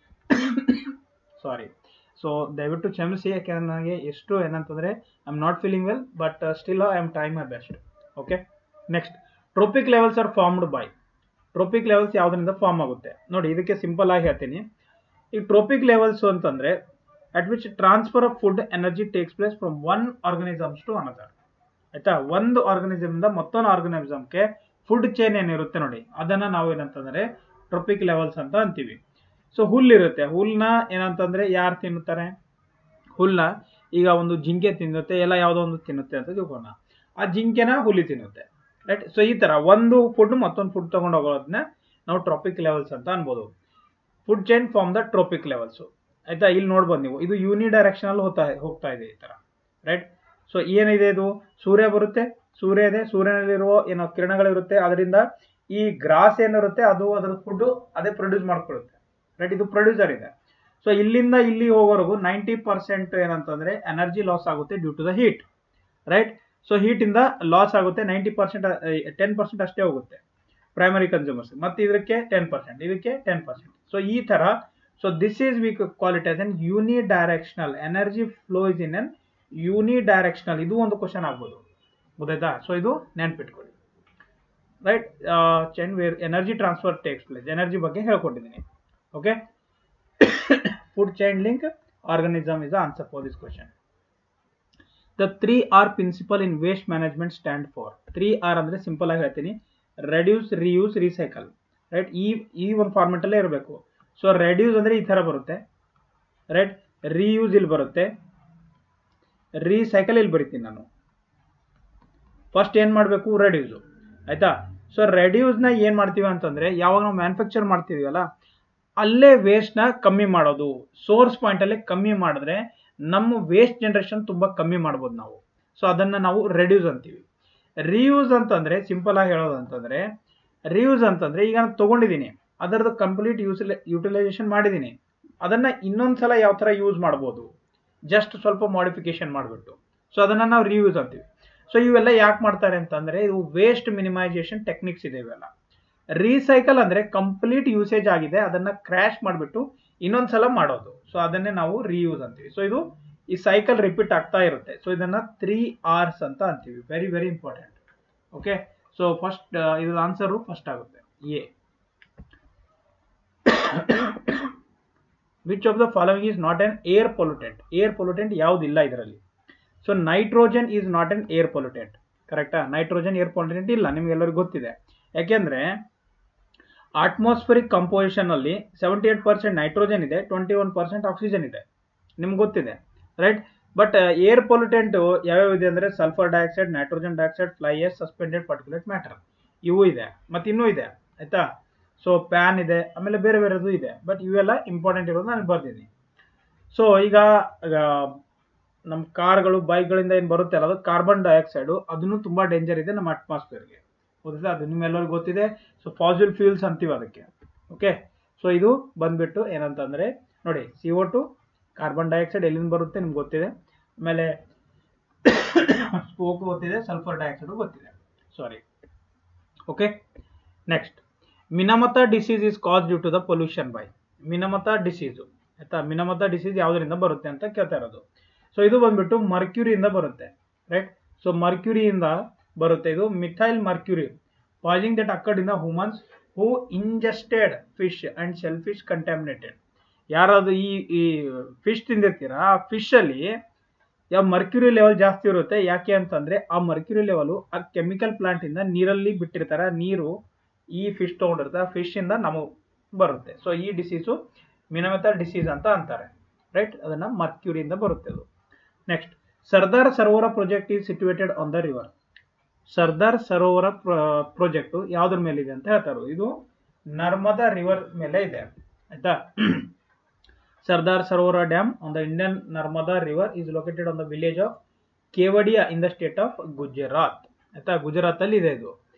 ಸಾರಿ ಸೊ ದಯವಿಟ್ಟು ಕ್ಷಮಿಸಿ ಯಾಕೆಂದ್ರೆ ನನಗೆ ಎಷ್ಟು ಏನಂತಂದ್ರೆ I am not feeling well but still I am trying my best okay next trophic levels are formed by trophic levels ಯಾವುದರಿಂದ ಫಾರ್ಮ್ ಆಗುತ್ತೆ ನೋಡಿ ಇದಕ್ಕೆ ಸಿಂಪಲ್ ಆಗಿ ಹೇಳ್ತೀನಿ ಈ ಟ್ರೋಪಿಕ್ ಲೆವೆಲ್ಸ್ ಅಂತಂದ್ರೆ at which transfer of food energy takes place from one organisms to another ಆಯ್ತಾ ಒಂದು ಆರ್ಗನಿಸಮ್ ಇಂದ ಮತ್ತೊಂದು ಆರ್ಗನಿಸಮ್ಗೆ ಫುಡ್ ಚೈನ್ ಏನಿರುತ್ತೆ ನೋಡಿ ಅದನ್ನ ನಾವು ಏನಂತಂದ್ರೆ ಟ್ರೋಪಿಕ್ ಲೆವೆಲ್ಸ್ ಅಂತ ಅಂತೀವಿ ಸೊ ಹುಲ್ಲಿರುತ್ತೆ ಹುಲ್ಲನ್ನ ಏನಂತಂದ್ರೆ ಯಾರು ತಿನ್ನುತ್ತಾರೆ ಹುಲ್ಲ ಈಗ ಒಂದು ಜಿಂಕೆ ತಿನ್ನುತ್ತೆ ಎಲ್ಲ ಯಾವುದೋ ಒಂದು ತಿನ್ನುತ್ತೆ ಅಂತ ತಿಳ್ಕೋಣ ಆ ಜಿಂಕೆನ ಹುಲಿ ತಿನ್ನುತ್ತೆ ರೈಟ್ ಸೊ ಈ ತರ ಒಂದು ಫುಡ್ ಮತ್ತೊಂದು ಫುಡ್ ತಗೊಂಡು ಹೋಗೋದನ್ನ ನಾವು ಟ್ರಾಪಿಕ್ ಲೆವೆಲ್ಸ್ ಅಂತ ಅನ್ಬೋದು food chain from the trophic levels ಆಯ್ತಾ ಇಲ್ಲಿ ನೋಡ್ಬೋದು ನೀವು ಇದು ಯೂನಿ ಡೈರೆಕ್ಷನಲ್ ಹೋಗ್ತಾ ಹೋಗ್ತಾ ಇದೆ ಈ ತರ ರೈಟ್ ಸೊ ಏನಿದೆ ಇದು ಸೂರ್ಯ ಬರುತ್ತೆ ಸೂರ್ಯ ಇದೆ ಸೂರ್ಯನಲ್ಲಿರುವ ಏನೋ ಕಿರಣಗಳಿರುತ್ತೆ ಅದರಿಂದ ಈ ಗ್ರಾಸ್ ಏನಿರುತ್ತೆ ಅದು ಅದರ ಫುಡ್ ಅದೇ ಪ್ರೊಡ್ಯೂಸ್ ಮಾಡ್ಕೊಳ್ಳುತ್ತೆ ರೈಟ್ ಇದು ಪ್ರೊಡ್ಯೂಸರ್ ಇದೆ ಸೊ ಇಲ್ಲಿಂದ ಇಲ್ಲಿ ಹೋಗೋವರೆಗೂ ನೈಂಟಿ ಪರ್ಸೆಂಟ್ ಏನಂತಂದ್ರೆ ಎನರ್ಜಿ ಲಾಸ್ ಆಗುತ್ತೆ due to the heat right so heat ಇಂದ ಲಾಸ್ ಆಗುತ್ತೆ ನೈಂಟಿ ಪರ್ಸೆಂಟ್ ಟೆನ್ ಪರ್ಸೆಂಟ್ ಅಷ್ಟೇ ಹೋಗುತ್ತೆ ಪ್ರೈಮರಿ ಕನ್ಸ್ಯೂಮರ್ಸ್ ಮತ್ತೆ ಇದಕ್ಕೆ ಟೆನ್ ಪರ್ಸೆಂಟ್ ಇದಕ್ಕೆ ಟೆನ್ ಪರ್ಸೆಂಟ್ ಸೊ ಈ ತರ so this is we quality as an unidirectional energy flow is in an unidirectional ಇದು ಒಂದು ಕ್ವಶನ್ ಆಗ್ಬೋದು ಗೊತ್ತಾಯ್ತಾ ಸೊ ಇದು ನೆನ್ಪಿಟ್ಕೊಳ್ಳಿ right chain where energy transfer takes place energy ಬಗ್ಗೆ ಹೇಳ್ಕೊಟ್ಟಿದ್ದೀನಿ okay food chain link organism is answer for this question the three R principle in waste management stand for three R ಅಂದ್ರೆ ಸಿಂಪಲ್ ಆಗಿ ಹೇಳ್ತೀನಿ ರೆಡ್ಯೂಸ್ ರಿಯೂಸ್ ರೀಸೈಕಲ್ ರೈಟ್ ಈ ಈ ಒಂದು format ಅಲ್ಲೇ ಇರಬೇಕು ಸೊ ರೆಡ್ಯೂಸ್ ಅಂದ್ರೆ ಈ ತರ ಬರುತ್ತೆ ರೈಟ್ ರೀಯೂಸ್ ಇಲ್ಲಿ ಬರುತ್ತೆ ರೀಸೈಕಲ್ ಇಲ್ಲಿ ಬರಿತೀನಿ ನಾನು ಫಸ್ಟ್ ಏನ್ ಮಾಡಬೇಕು ರೆಡ್ಯೂಸ್ ಆಯ್ತಾ ಸೊ ರೆಡ್ಯೂಸ್ನ ಏನ್ ಮಾಡ್ತೀವಿ ಅಂತಂದ್ರೆ ಯಾವಾಗ ನಾವು ಮ್ಯಾನುಫ್ಯಾಕ್ಚರ್ ಮಾಡ್ತೀವಲ್ಲ ಅಲ್ಲೇ ವೇಸ್ಟ್ನ ಕಮ್ಮಿ ಮಾಡೋದು ಸೋರ್ಸ್ ಪಾಯಿಂಟ್ ಅಲ್ಲೇ ಕಮ್ಮಿ ಮಾಡಿದ್ರೆ ನಮ್ಮ ವೇಸ್ಟ್ ಜನರೇಷನ್ ತುಂಬಾ ಕಮ್ಮಿ ಮಾಡ್ಬೋದು ನಾವು ಸೊ ಅದನ್ನ ನಾವು ರೆಡ್ಯೂಸ್ ಅಂತೀವಿ ರಿಯೂಸ್ ಅಂತಂದ್ರೆ ಸಿಂಪಲ್ ಆಗಿ ಹೇಳೋದು ಅಂತಂದ್ರೆ ರಿಯೂಸ್ ಅಂತಂದ್ರೆ ಈಗ ನಾನು ತಗೊಂಡಿದ್ದೀನಿ ಅದರದ್ದು ಕಂಪ್ಲೀಟ್ ಯೂಸ್ ಯುಟಿಲೈಸೇಷನ್ ಮಾಡಿದ್ದೀನಿ ಅದನ್ನ ಇನ್ನೊಂದ್ಸಲ ಯಾವ ತರ ಯೂಸ್ ಮಾಡ್ಬೋದು ಜಸ್ಟ್ ಸ್ವಲ್ಪ ಮಾಡಿಫಿಕೇಶನ್ ಮಾಡಿಬಿಟ್ಟು ಸೊ ಅದನ್ನ ನಾವು ರಿಯೂಸ್ ಅಂತೀವಿ ಸೊ ಇವೆಲ್ಲ ಯಾಕೆ ಮಾಡ್ತಾರೆ ಅಂತಂದ್ರೆ ಇದು ವೇಸ್ಟ್ ಮಿನಿಮೈಸೇಷನ್ ಟೆಕ್ನಿಕ್ಸ್ ಇದೆ ಇವೆಲ್ಲ ರೀಸೈಕಲ್ ಅಂದ್ರೆ ಕಂಪ್ಲೀಟ್ ಯೂಸೇಜ್ ಆಗಿದೆ ಅದನ್ನ ಕ್ರ್ಯಾಶ್ ಮಾಡಿಬಿಟ್ಟು ಇನ್ನೊಂದ್ಸಲ ಮಾಡೋದು ಸೊ ಅದನ್ನೇ ನಾವು ರೀಯೂಸ್ ಅಂತೀವಿ ಸೊ ಇದು ಈ ಸೈಕಲ್ ರಿಪೀಟ್ ಆಗ್ತಾ ಇರುತ್ತೆ ಸೊ ಇದನ್ನ ತ್ರೀ ಆರ್ಸ್ ಅಂತ ಅಂತೀವಿ very very important okay so first ಇದ್ರ ಆನ್ಸರು ಫಸ್ಟ್ ಆಗುತ್ತೆ A which of the following is not an air pollutant air pollutant ಯಾವುದಿಲ್ಲ ಇದರಲ್ಲಿ so nitrogen is not an air pollutant ಕರೆಕ್ಟಾ ನೈಟ್ರೋಜನ್ ಏರ್ ಪೊಲ್ಯೂಟೆಂಟ್ ಇಲ್ಲ ನಿಮ್ಗೆಲ್ಲರಿಗೂ ಗೊತ್ತಿದೆ ಯಾಕೆಂದ್ರೆ ಅಟ್ಮಾಸ್ಫಿರಿಕ್ ಕಂಪೋಸಿಷನ್ ಅಲ್ಲಿ ಸೆವೆಂಟಿ ಏಟ್ ಪರ್ಸೆಂಟ್ ನೈಟ್ರೋಜನ್ ಇದೆ ಟ್ವೆಂಟಿ ಒನ್ ಪರ್ಸೆಂಟ್ ಆಕ್ಸಿಜನ್ ಇದೆ ನಿಮ್ಗೆ ಗೊತ್ತಿದೆ ರೈಟ್ ಬಟ್ ಏರ್ ಪೊಲ್ಯೂಟೆಂಟ್ ಯಾವ್ಯಾವ ಇದೆ ಅಂದ್ರೆ sulphur dioxide nitrogen dioxide fly ash suspended particulate matter ಇವು ಇದೆ ಮತ್ತೆ ಇನ್ನೂ ಇದೆ ಆಯ್ತಾ ಸೊ ಪ್ಯಾನ್ ಇದೆ ಆಮೇಲೆ ಬೇರೆ ಬೇರೆದು ಇದೆ ಬಟ್ ಇವೆಲ್ಲ ಇಂಪಾರ್ಟೆಂಟ್ ಇರೋದು ನಾನು ಬರ್ದಿದ್ದೀನಿ ಸೊ ಈಗ ನಮ್ಮ ಕಾರ್ಗಳು ಬೈಕ್ಗಳಿಂದ ಏನು ಬರುತ್ತೆ ಅಲ್ಲ ಅದು ಕಾರ್ಬನ್ ಡೈಆಕ್ಸೈಡು ಅದನ್ನು ತುಂಬಾ ಡೇಂಜರ್ ಇದೆ ನಮ್ಮ ಅಟ್ಮಾಸ್ಫಿಯರ್ಗೆ ಗೊತ್ತಿದೆ ಅದು ನಿಮ್ಮೆಲ್ಲರಿಗೂ ಗೊತ್ತಿದೆ ಸೊ ಫಾಸಿಲ್ ಫ್ಯೂಲ್ಸ್ ಅಂತೀವಿ ಅದಕ್ಕೆ ಓಕೆ ಸೊ ಇದು ಬಂದ್ಬಿಟ್ಟು ಏನಂತಂದ್ರೆ ನೋಡಿ C O two carbon dioxide ಎಲ್ಲಿಂದ ಬರುತ್ತೆ ನಿಮ್ಗೆ ಗೊತ್ತಿದೆ ಆಮೇಲೆ ಸ್ಮೋಕ್ ಗೊತ್ತಿದೆ ಸಲ್ಫರ್ ಡೈಆಕ್ಸೈಡ್ ಗೊತ್ತಿದೆ sorry okay next Minamata disease is cause due to the pollution by Minamata disease ಆಯ್ತಾ ಮಿನಮತ ಡಿಸೀಸ್ ಯಾವುದರಿಂದ ಬರುತ್ತೆ ಅಂತ ಕೇಳ್ತಾ ಇರೋದು ಸೊ ಇದು ಬಂದ್ಬಿಟ್ಟು ಮರ್ಕ್ಯೂರಿಯಿಂದ ಬರುತ್ತೆ ರೈಟ್ ಸೊ ಮರ್ಕ್ಯೂರಿಯಿಂದ ಬರುತ್ತೆ ಇದು methyl mercury poisoning that occurred in the humans who ingested fish and shellfish contaminated ಯಾರಾದ್ರು ಈ ಈ ಫಿಶ್ ತಿಂದಿರ್ತೀರಾ ಆ ಫಿಶ್ ಅಲ್ಲಿ ಯಾವ ಮರ್ಕ್ಯೂರಿ ಲೆವೆಲ್ ಜಾಸ್ತಿ ಇರುತ್ತೆ ಯಾಕೆ ಅಂತಂದ್ರೆ ಆ ಮರ್ಕ್ಯೂರಿ ಲೆವೆಲ್ ಆ ಕೆಮಿಕಲ್ ಪ್ಲಾಂಟ್ ಇಂದ ನೀರಲ್ಲಿ ಬಿಟ್ಟಿರ್ತಾರೆ ನೀರು ಈ ಫಿಶ್ ತಗೊಂಡಿರುತ್ತೆ ಆ ಫಿಶ್ ಇಂದ ನಮಗೆ ಬರುತ್ತೆ ಸೊ ಈ ಡಿಸೀಸು ಮಿನಮೆಥಲ್ ಡಿಸೀಸ್ ಅಂತ ಅಂತಾರೆ ರೈಟ್ ಅದನ್ನ ಮರ್ಕ್ಯೂರಿಯಿಂದ ಬರುತ್ತೆ ಅದು next Sardar Sarovar project is situated on the river Sardar Sarovar project ಯಾವ್ದ್ರ ಮೇಲೆ ಇದೆ ಅಂತ ಹೇಳ್ತಾರೆ ಇದು ನರ್ಮದಾ ರಿವರ್ ಮೇಲೆ ಇದೆ ಆಯ್ತಾ Sardar Sarovar dam on the Indian Narmada river is located on the village of Kevadia in the state of Gujarat ಆಯ್ತಾ ಗುಜರಾತ್ ಅಲ್ಲಿ ಇದೆ ಇದು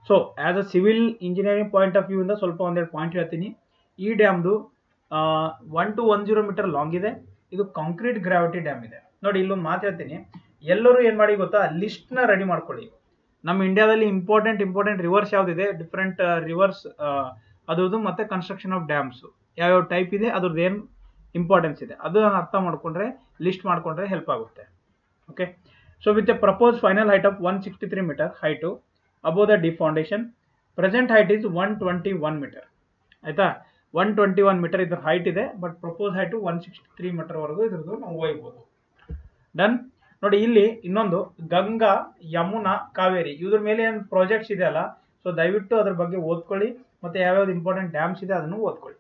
so as a civil engineering point of view ಇಂದ ಸ್ವಲ್ಪ ಒಂದೆರಡು ಪಾಯಿಂಟ್ ಹೇಳ್ತೀನಿ ಈ ಡ್ಯಾಮ್ದು one two one zero metre long ಇದೆ ಇದು ಕಾಂಕ್ರೀಟ್ ಗ್ರಾವಿಟಿ ಡ್ಯಾಮ್ ಇದೆ ನೋಡಿ ಇಲ್ಲೊಂದು ಮಾತು ಹೇಳ್ತೀನಿ ಎಲ್ಲರೂ ಏನು ಮಾಡಿ ಗೊತ್ತಾ ಲಿಸ್ಟ್ನ ರೆಡಿ ಮಾಡ್ಕೊಳ್ಳಿ ನಮ್ಮ ಇಂಡಿಯಾದಲ್ಲಿ ಇಂಪಾರ್ಟೆಂಟ್ ಇಂಪಾರ್ಟೆಂಟ್ ರಿವರ್ಸ್ ಯಾವುದಿದೆ ಡಿಫ್ರೆಂಟ್ ರಿವರ್ಸ್ ಅದ್ರದ್ದು ಮತ್ತೆ ಕನ್ಸ್ಟ್ರಕ್ಷನ್ ಆಫ್ ಡ್ಯಾಮ್ಸ್ ಯಾವ್ಯಾವ ಟೈಪ್ ಇದೆ ಅದ್ರದ್ದು ಏನು ಇಂಪಾರ್ಟೆನ್ಸ್ ಇದೆ ಅದು ನಾನು ಅರ್ಥ ಮಾಡ್ಕೊಂಡ್ರೆ ಲಿಸ್ಟ್ ಮಾಡ್ಕೊಂಡ್ರೆ ಹೆಲ್ಪ್ ಆಗುತ್ತೆ okay so with a propose final height of one sixty three metre height above the ಡಿ foundation present height is one twenty one metre ಆಯ್ತಾ ಒನ್ ಟ್ವೆಂಟಿ ಒನ್ ಮೀಟರ್ ಇದ್ರ ಹೈಟ್ ಇದೆ but propose height one sixty three ಮೀಟರ್ವರೆಗೂ ಇದ್ರದ್ದು ನಾವು ಒಯ್ಬೋದು done ನೋಡಿ ಇಲ್ಲಿ ಇನ್ನೊಂದು ಗಂಗಾ ಯಮುನಾ ಕಾವೇರಿ ಇದ್ರ ಮೇಲೆ ಏನು ಪ್ರಾಜೆಕ್ಟ್ಸ್ ಇದೆ ಅಲ್ಲ ಸೊ ದಯವಿಟ್ಟು ಅದ್ರ ಬಗ್ಗೆ ಓದ್ಕೊಳ್ಳಿ ಮತ್ತೆ ಯಾವ್ಯಾವ್ದು ಇಂಪಾರ್ಟೆಂಟ್ ಡ್ಯಾಮ್ಸ್ ಇದೆ ಅದನ್ನು ಓದ್ಕೊಳ್ಳಿ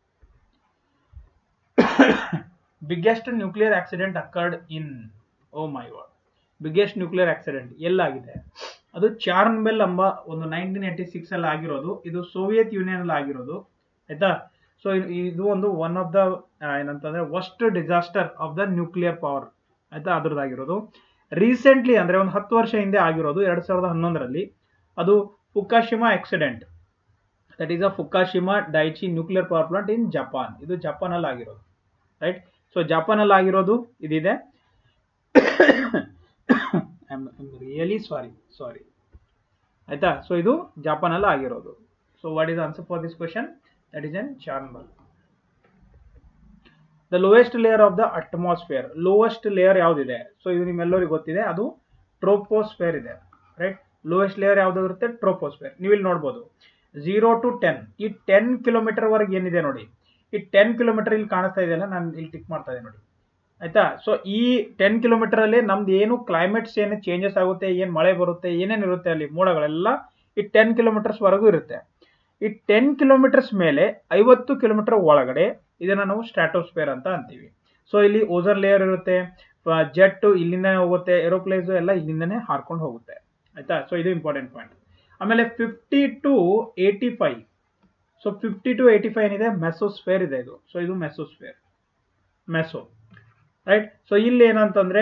biggest nuclear accident occurred in oh my god biggest nuclear accident ಎಲ್ಲಾಗಿದೆ ಅದು ಚಾರ್ನ್ಬೆಲ್ ಎಂಬ ಒಂದು ನೈನ್ಟೀನ್ ಏಯ್ಟಿ ಸಿಕ್ಸ್ ಅಲ್ಲಿ ಆಗಿರೋದು ಇದು ಸೋವಿಯತ್ ಯೂನಿಯನ್ ಅಲ್ಲಿ ಆಗಿರೋದು ಆಯ್ತಾ ಸೊ ಇದು ಒಂದು ಒನ್ ಆಫ್ ದ ಏನಂತಂದ್ರೆ worst disaster of the nuclear power ಆಯ್ತಾ ಅದ್ರದ್ದಾಗಿರೋದು ರೀಸೆಂಟ್ಲಿ ಅಂದ್ರೆ ಒಂದು ಹತ್ತು ವರ್ಷ ಹಿಂದೆ ಆಗಿರೋದು ಎರಡ್ ಸಾವಿರದ ಹನ್ನೊಂದರಲ್ಲಿ ಅದು Fukushima accident that is a Fukushima Daiichi nuclear power plant in Japan ಇದು ಜಪಾನ್ ಅಲ್ಲಿ ಆಗಿರೋದು ರೈಟ್ ಸೊ ಜಪಾನ್ ಅಲ್ಲಿ ಆಗಿರೋದು ಇದಿದೆ I am really sorry sorry ಆಯ್ತಾ ಸೊ ಇದು ಜಪಾನ್ ಅಲ್ಲಿ ಆಗಿರೋದು so what is answer for this question that is an Chernobyl the lowest layer of the atmosphere lowest layer ಯಾವ್ದಿದೆ ಸೊ ಇದು ನಿಮ್ಮೆಲ್ಲರಿಗೂ ಗೊತ್ತಿದೆ ಅದು ಟ್ರೋಪೋಸ್ಫಿಯರ್ ಇದೆ ರೈಟ್ ಲೋಯೆಸ್ಟ್ ಲೇಯರ್ ಯಾವ್ದು ಇರುತ್ತೆ ಟ್ರೋಪೋಸ್ಫಿಯರ್ ನೀವು ಇಲ್ಲಿ ನೋಡ್ಬೋದು ಝೀರೋ ಟು ಟೆನ್ ಈ ಟೆನ್ ಕಿಲೋಮೀಟರ್ ವರೆಗೆ ಏನಿದೆ ನೋಡಿ ಈ ಟೆನ್ ಕಿಲೋಮೀಟರ್ ಇಲ್ಲಿ ಕಾಣಿಸ್ತಾ ಇದೆಯಲ್ಲ ನಾನು ಇಲ್ಲಿ ಟಿಕ್ ಮಾಡ್ತಾ ಇದ್ದೆ ನೋಡಿ ಆಯ್ತಾ ಸೊ ಈ ಟೆನ್ ಕಿಲೋಮೀಟರ್ ಅಲ್ಲಿ ನಮ್ದು ಏನು ಕ್ಲೈಮೇಟ್ಸ್ ಏನು ಚೇಂಜಸ್ ಆಗುತ್ತೆ ಏನು ಮಳೆ ಬರುತ್ತೆ ಏನೇನು ಇರುತ್ತೆ ಅಲ್ಲಿ ಮೋಡಗಳೆಲ್ಲ ಈ ಟೆನ್ ಕಿಲೋಮೀಟರ್ಸ್ ವರೆಗೂ ಇರುತ್ತೆ ಈ ಟೆನ್ ಕಿಲೋಮೀಟರ್ಸ್ ಮೇಲೆ ಐವತ್ತು ಕಿಲೋಮೀಟರ್ ಒಳಗಡೆ ಇದನ್ನ ನಾವು ಸ್ಟ್ರಾಟೋಸ್ಫಿಯರ್ ಅಂತ ಅಂತೀವಿ ಸೊ ಇಲ್ಲಿ ಓಜರ್ ಲೇಯರ್ ಇರುತ್ತೆ ಜೆಟ್ ಇಲ್ಲಿಂದನೇ ಹೋಗುತ್ತೆ ಏರೋಪ್ಲೇನ್ಸ್ ಎಲ್ಲ ಇಲ್ಲಿಂದನೇ ಹಾರ್ಕೊಂಡು ಹೋಗುತ್ತೆ ಆಯ್ತಾ ಸೊ ಇದು ಇಂಪಾರ್ಟೆಂಟ್ ಪಾಯಿಂಟ್ ಆಮೇಲೆ fifty to eighty five so fifty to eighty five ಏನಿದೆ ಮೆಸೋಸ್ಫೇರ್ ಇದೆ ಇದು ಸೊ ಇದು ಮೆಸೋಸ್ಫೇರ್ ಮೆಸೋ ರೈಟ್ ಸೊ ಇಲ್ಲಿ ಏನಂತಂದ್ರೆ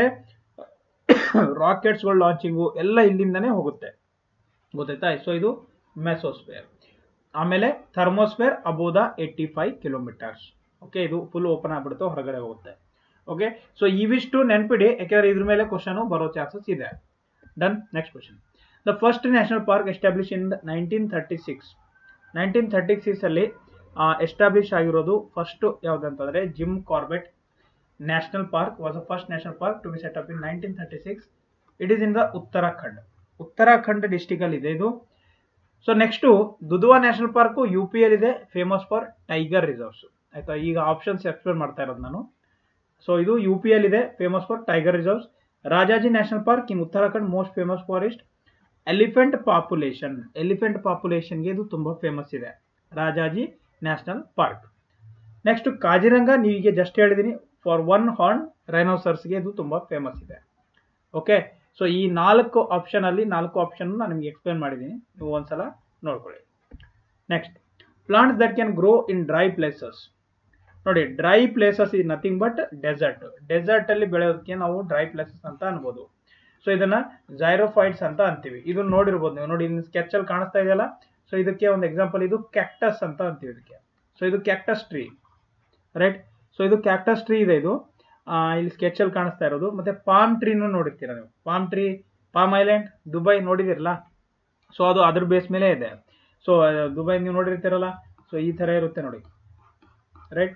ರಾಕೆಟ್ಸ್ಗಳು ಲಾಂಚಿಂಗು ಎಲ್ಲ ಇಲ್ಲಿಂದನೇ ಹೋಗುತ್ತೆ ಗೊತ್ತಾಯ್ತಾ ಸೊ ಇದು ಮೆಸೋಸ್ಫೇರ್ ಆಮೇಲೆ thermosphere above the eighty five kilometres okay ಇದು ಫುಲ್ ಓಪನ್ ಆಗ್ಬಿಡುತ್ತೆ ಹೊರಗಡೆ ಹೋಗುತ್ತೆ ಓಕೆ ಸೊ ಇವಿಷ್ಟು ನೆನ್ಪಿಡಿ ಯಾಕೆಂದ್ರೆ ಇದ್ರ ಮೇಲೆ ಕ್ವಶನ್ ಬರೋ ಚಾನ್ಸಸ್ ಇದೆ done next question the first national park establish in nineteen thirty six nineteen thirty six ಅಲ್ಲಿ ಎಸ್ಟಾಬ್ಲಿಷ್ ಆಗಿರೋದು ಫಸ್ಟ್ ಯಾವ್ದಂತಂದ್ರೆ Jim Corbett national park was a first national park to be set up in nineteen thirty six it is in the Uttarakhand Uttarakhand district ಅಲ್ಲಿ ಇದೆ ಇದು so next Dudhwa national park U P ಎಲ್ ಇದೆ famous for tiger reserves ಆಯ್ತಾ ಈಗ options explain ಮಾಡ್ತಾ ಇರೋದು ನಾನು ಸೊ ಇದು ಯು ಪಿ ಎಲ್ ಇದೆ famous for tiger reserves Rajaji national park in Uttarakhand most famous forest elephant population elephant ಪಾಪ್ಯುಲೇಷನ್ಗೆ ಇದು ತುಂಬಾ ಫೇಮಸ್ ಇದೆ Rajaji national park next Kaziranga ನೀವೀಗ ಜಸ್ಟ್ ಹೇಳಿದೀನಿ ಫಾರ್ ಒನ್ ಹಾರ್ನ್ ರೈನೋಸರ್ಸ್ಗೆ ಇದು ತುಂಬಾ ಫೇಮಸ್ ಇದೆ ಓಕೆ ಸೊ ಈ ನಾಲ್ಕು ಆಪ್ಷನ್ ಅಲ್ಲಿ ನಾಲ್ಕು ಆಪ್ಷನ್ ನಾನು ನಿಮಗೆ ಎಕ್ಸ್ಪ್ಲೇನ್ ಮಾಡಿದ್ದೀನಿ ನೀವು ಒಂದ್ಸಲ ನೋಡ್ಕೊಳ್ಳಿ next plants that can grow in dry places ನೋಡಿ dry places is nothing but desert desert ಅಲ್ಲಿ ಬೆಳೆಯೋದಕ್ಕೆ ನಾವು ಡ್ರೈ ಪ್ಲೇಸಸ್ ಅಂತ ಅನ್ಬೋದು ಸೊ ಇದನ್ನ ಜೈರೋಫೈಟ್ಸ್ ಅಂತ ಅಂತೀವಿ ಇದನ್ನ ನೋಡಿರ್ಬೋದು ನೀವು ನೋಡಿ ಸ್ಕೆಚ್ ಅಲ್ಲಿ ಕಾಣಿಸ್ತಾ ಇದೆಯಲ್ಲ ಸೊ ಇದಕ್ಕೆ ಒಂದು ಎಕ್ಸಾಂಪಲ್ ಇದು ಕ್ಯಾಕ್ಟಸ್ ಅಂತ ಅಂತೀವಿ ಇದಕ್ಕೆ ಸೊ ಇದು ಕ್ಯಾಕ್ಟಸ್ ಟ್ರೀ ರೈಟ್ ಸೊ ಇದು ಕ್ಯಾಕ್ಟಸ್ ಟ್ರೀ ಇದೆ ಇದು ಇಲ್ಲಿ ಸ್ಕೆಚ್ ಅಲ್ಲಿ ಕಾಣಿಸ್ತಾ ಇರೋದು ಮತ್ತೆ ಪಾಮ್ ಟ್ರೀನು ನೋಡಿರ್ತೀರ ನೀವು palm tree palm island Dubai ನೋಡಿದಿರಲ್ಲ ಸೊ ಅದು ಅದ್ರ ಬೇಸ್ ಮೇಲೆ ಇದೆ ಸೊ ದುಬೈ ನೀವು ನೋಡಿರ್ತೀರಲ್ಲ ಸೊ ಈ ತರ ಇರುತ್ತೆ ನೋಡಿ ರೈಟ್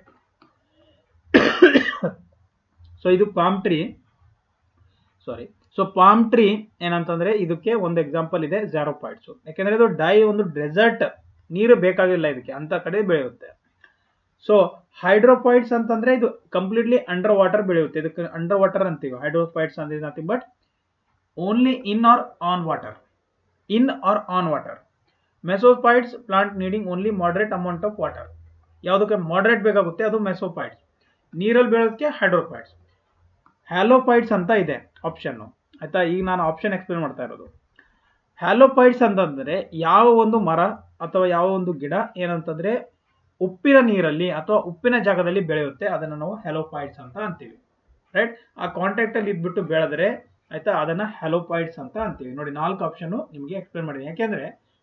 ಸೊ ಇದು palm tree sorry so palm tree ಏನಂತಂದ್ರೆ ಇದಕ್ಕೆ ಒಂದು ಎಕ್ಸಾಂಪಲ್ ಇದೆ ಝಾರೋಪಾಯ್ಡ್ಸ್ ಯಾಕೆಂದ್ರೆ ಇದು ಡೈ ಒಂದು ಡೆಸರ್ಟ್ ನೀರು ಬೇಕಾಗಿಲ್ಲ ಇದಕ್ಕೆ ಅಂತ ಕಡೆ ಬೆಳೆಯುತ್ತೆ ಸೊ ಹೈಡ್ರೋಫೈಟ್ಸ್ ಅಂತಂದ್ರೆ ಇದು ಕಂಪ್ಲೀಟ್ಲಿ ಅಂಡರ್ ವಾಟರ್ ಬೆಳೆಯುತ್ತೆ ಇದಕ್ಕೆ ಅಂಡರ್ ವಾಟರ್ ಅಂತೀವಿ ಹೈಡ್ರೋಫೈಟ್ಸ್ ಅಂದ್ರೆ nothing but only in or on water in or on water mesophytes plant needing only moderate amount of water ಯಾವುದಕ್ಕೆ ಮಾಡರೇಟ್ ಬೇಕಾಗುತ್ತೆ ಅದು ಮೆಸೋಫೈಟ್ಸ್ ನೀರಲ್ಲಿ ಬೆಳೆಯೋದಕ್ಕೆ ಹೈಡ್ರೋಫೈಟ್ಸ್ ಹ್ಯಾಲೋಫೈಟ್ಸ್ ಅಂತ ಇದೆ ಆಪ್ಷನ್ ಆಯ್ತಾ ಈಗ ನಾನು ಆಪ್ಷನ್ ಎಕ್ಸ್ಪ್ಲೇನ್ ಮಾಡ್ತಾ ಇರೋದು ಹ್ಯಾಲೋಫೈಟ್ಸ್ ಅಂತಂದ್ರೆ ಯಾವ ಒಂದು ಮರ ಅಥವಾ ಯಾವ ಒಂದು ಗಿಡ ಏನಂತಂದ್ರೆ ಉಪ್ಪಿನ ನೀರಲ್ಲಿ ಅಥವಾ ಉಪ್ಪಿನ ಜಾಗದಲ್ಲಿ ಬೆಳೆಯುತ್ತೆ ಅದನ್ನು ನಾವು ಹ್ಯಾಲೋಫೈಟ್ಸ್ ಅಂತ ಅಂತೀವಿ ರೈಟ್ ಆ ಕಾಂಟ್ಯಾಕ್ಟ್ ಅಲ್ಲಿ ಇದ್ಬಿಟ್ಟು ಬೆಳೆದ್ರೆ ಆಯ್ತಾ ಅದನ್ನ ಹ್ಯಾಲೋಫೈಟ್ಸ್ ಅಂತ ಅಂತೀವಿ ನೋಡಿ ನಾಲ್ಕು ಆಪ್ಷನ್ ನಿಮಗೆ ಎಕ್ಸ್ಪ್ಲೇನ್ ಮಾಡಿದ್ದೀನಿ ಯಾಕೆಂದ್ರೆ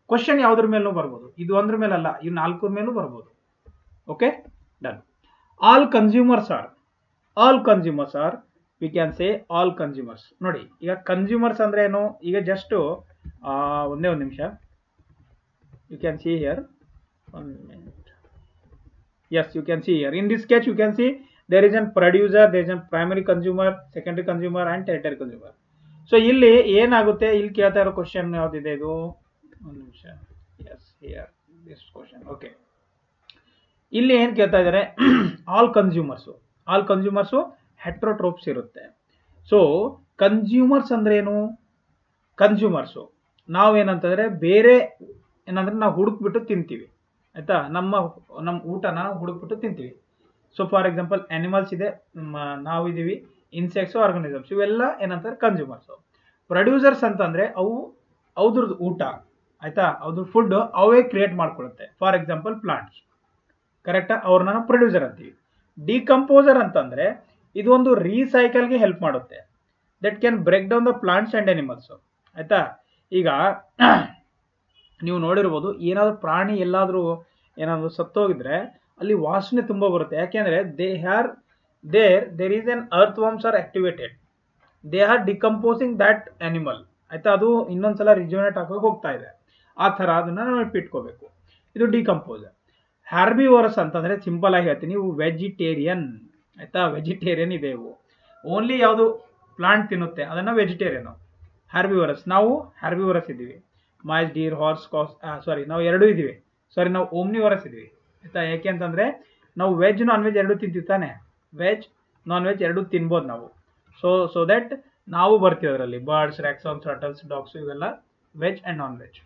ಕ್ವಶನ್ ಯಾವ್ದ್ರ ಮೇಲೂ ಬರ್ಬೋದು ಇದು ಒಂದ್ರ ಮೇಲಲ್ಲ ಈ ನಾಲ್ಕರ ಮೇಲೂ ಬರ್ಬೋದು okay done all consumers are all consumers are we can say all consumers ನೋಡಿ ಈಗ ಕನ್ಸ್ಯೂಮರ್ಸ್ ಅಂದ್ರೆ ಏನು ಈಗ ಜಸ್ಟ್ ಒಂದೇ ಒಂದು ನಿಮಿಷ you can see here one minute yes you can see here in this sketch you can see there is a producer there is a primary consumer secondary consumer and tertiary consumer so ಇಲ್ಲಿ ಏನಾಗುತ್ತೆ ಇಲ್ಲಿ ಕೇಳ್ತಾ ಇರೋ question ಯಾವ್ದಿದೆ ಇದು ಒಂದು ನಿಮಿಷ yes here this question okay ಇಲ್ಲಿ ಏನ್ ಕೇಳ್ತಾ ಇದ್ದಾರೆ all consumers all consumers heterotrophs ಇರುತ್ತೆ ಸೊ ಕನ್ಸ್ಯೂಮರ್ಸ್ ಅಂದ್ರೆ ಏನು ಕನ್ಸ್ಯೂಮರ್ಸು ನಾವೇನಂತಂದ್ರೆ ಬೇರೆ ಏನಂದ್ರೆ ನಾವು ಹುಡುಕ್ಬಿಟ್ಟು ತಿಂತೀವಿ ಆಯ್ತಾ ನಮ್ಮ ನಮ್ಮ ಊಟನ ನಾವು ಹುಡುಕ್ಬಿಟ್ಟು ತಿಂತೀವಿ ಸೊ ಫಾರ್ ಎಕ್ಸಾಂಪಲ್ ಅನಿಮಲ್ಸ್ ಇದೆ ಮ- ನಾವು ಇದೀವಿ ಇನ್ಸೆಕ್ಟ್ಸ್ ಆರ್ಗನಿಸಮ್ಸ್ ಇವೆಲ್ಲ ಏನಂತಾರೆ ಕನ್ಸ್ಯೂಮರ್ಸ್ ಪ್ರೊಡ್ಯೂಸರ್ಸ್ ಅಂತಂದ್ರೆ ಅವು ಅವ್ರದ್ದು ಊಟ ಆಯ್ತಾ ಅವ್ರದ್ದು ಫುಡ್ ಅವೇ ಕ್ರಿಯೇಟ್ ಮಾಡ್ಕೊಳ್ಳುತ್ತೆ ಫಾರ್ ಎಕ್ಸಾಂಪಲ್ ಪ್ಲಾಂಟ್ಸ್ ಕರೆಕ್ಟಾ ಅವ್ರನ್ನ ನಾವು ಪ್ರೊಡ್ಯೂಸರ್ ಅಂತೀವಿ ಡಿಕಂಪೋಸರ್ ಅಂತಂದ್ರೆ ಇದು ಒಂದು ರೀಸೈಕಲ್ಗೆ ಹೆಲ್ಪ್ ಮಾಡುತ್ತೆ that can break down the plants and animals ಆಯ್ತಾ ಈಗ ನೀವು ನೋಡಿರ್ಬೋದು ಏನಾದರೂ ಪ್ರಾಣಿ ಎಲ್ಲಾದರೂ ಏನಾದರೂ ಸತ್ತೋಗಿದ್ರೆ ಅಲ್ಲಿ ವಾಸನೆ ತುಂಬ ಬರುತ್ತೆ ಯಾಕೆಂದ್ರೆ they are there there is an earth worms are activated they are decomposing that animal ಆಯ್ತಾ ಅದು ಇನ್ನೊಂದ್ಸಲ ರಿಜ್ಯೂನೇಟ್ ಆಗೋಕೆ ಹೋಗ್ತಾ ಇದೆ ಆ ಥರ ಅದನ್ನ ನಾವು ಇಟ್ಕೋಬೇಕು ಇದು ಡಿಕಂಪೋಸರ್ ಹ್ಯಾರ್ಬಿವರಸ್ ಅಂತಂದ್ರೆ ಸಿಂಪಲ್ ಆಗಿ ಹೇಳ್ತೀನಿ ಇವು ವೆಜಿಟೇರಿಯನ್ ಆಯ್ತಾ ವೆಜಿಟೇರಿಯನ್ ಇದೆ ಇವು ಓನ್ಲಿ ಯಾವುದು ಪ್ಲಾಂಟ್ ತಿನ್ನುತ್ತೆ ಅದನ್ನ ವೆಜಿಟೇರಿಯನ್ ಹ್ಯಾರ್ಬಿವರಸ್ ನಾವು ಹ್ಯಾರ್ಬಿವರಸ್ ಇದ್ದೀವಿ mice deer horse cows sorry ನಾವು ಎರಡೂ ಇದೀವಿ ಸಾರಿ ನಾವು ಓಮ್ನಿವರಸ್ ಇದೀವಿ ಆಯ್ತಾ ಯಾಕೆ ಅಂತಂದ್ರೆ ನಾವು ವೆಜ್ ನಾನ್ ವೆಜ್ ಎರಡೂ ತಿಂತೀವಿ ತಾನೆ ವೆಜ್ ನಾನ್ ವೆಜ್ ಎರಡೂ ತಿನ್ಬೋದು ನಾವು ಸೊ ಸೊ ದಟ್ ನಾವು ಬರ್ತೀವಿ ಅದರಲ್ಲಿ ಬರ್ಡ್ಸ್ ರ್ಯಾಕ್ಸಾನ್ಸ್ ಟರ್ಟಲ್ಸ್ ಡಾಗ್ಸ್ ಇವೆಲ್ಲ ವೆಜ್ ಅಂಡ್ ನಾನ್ ವೆಜ್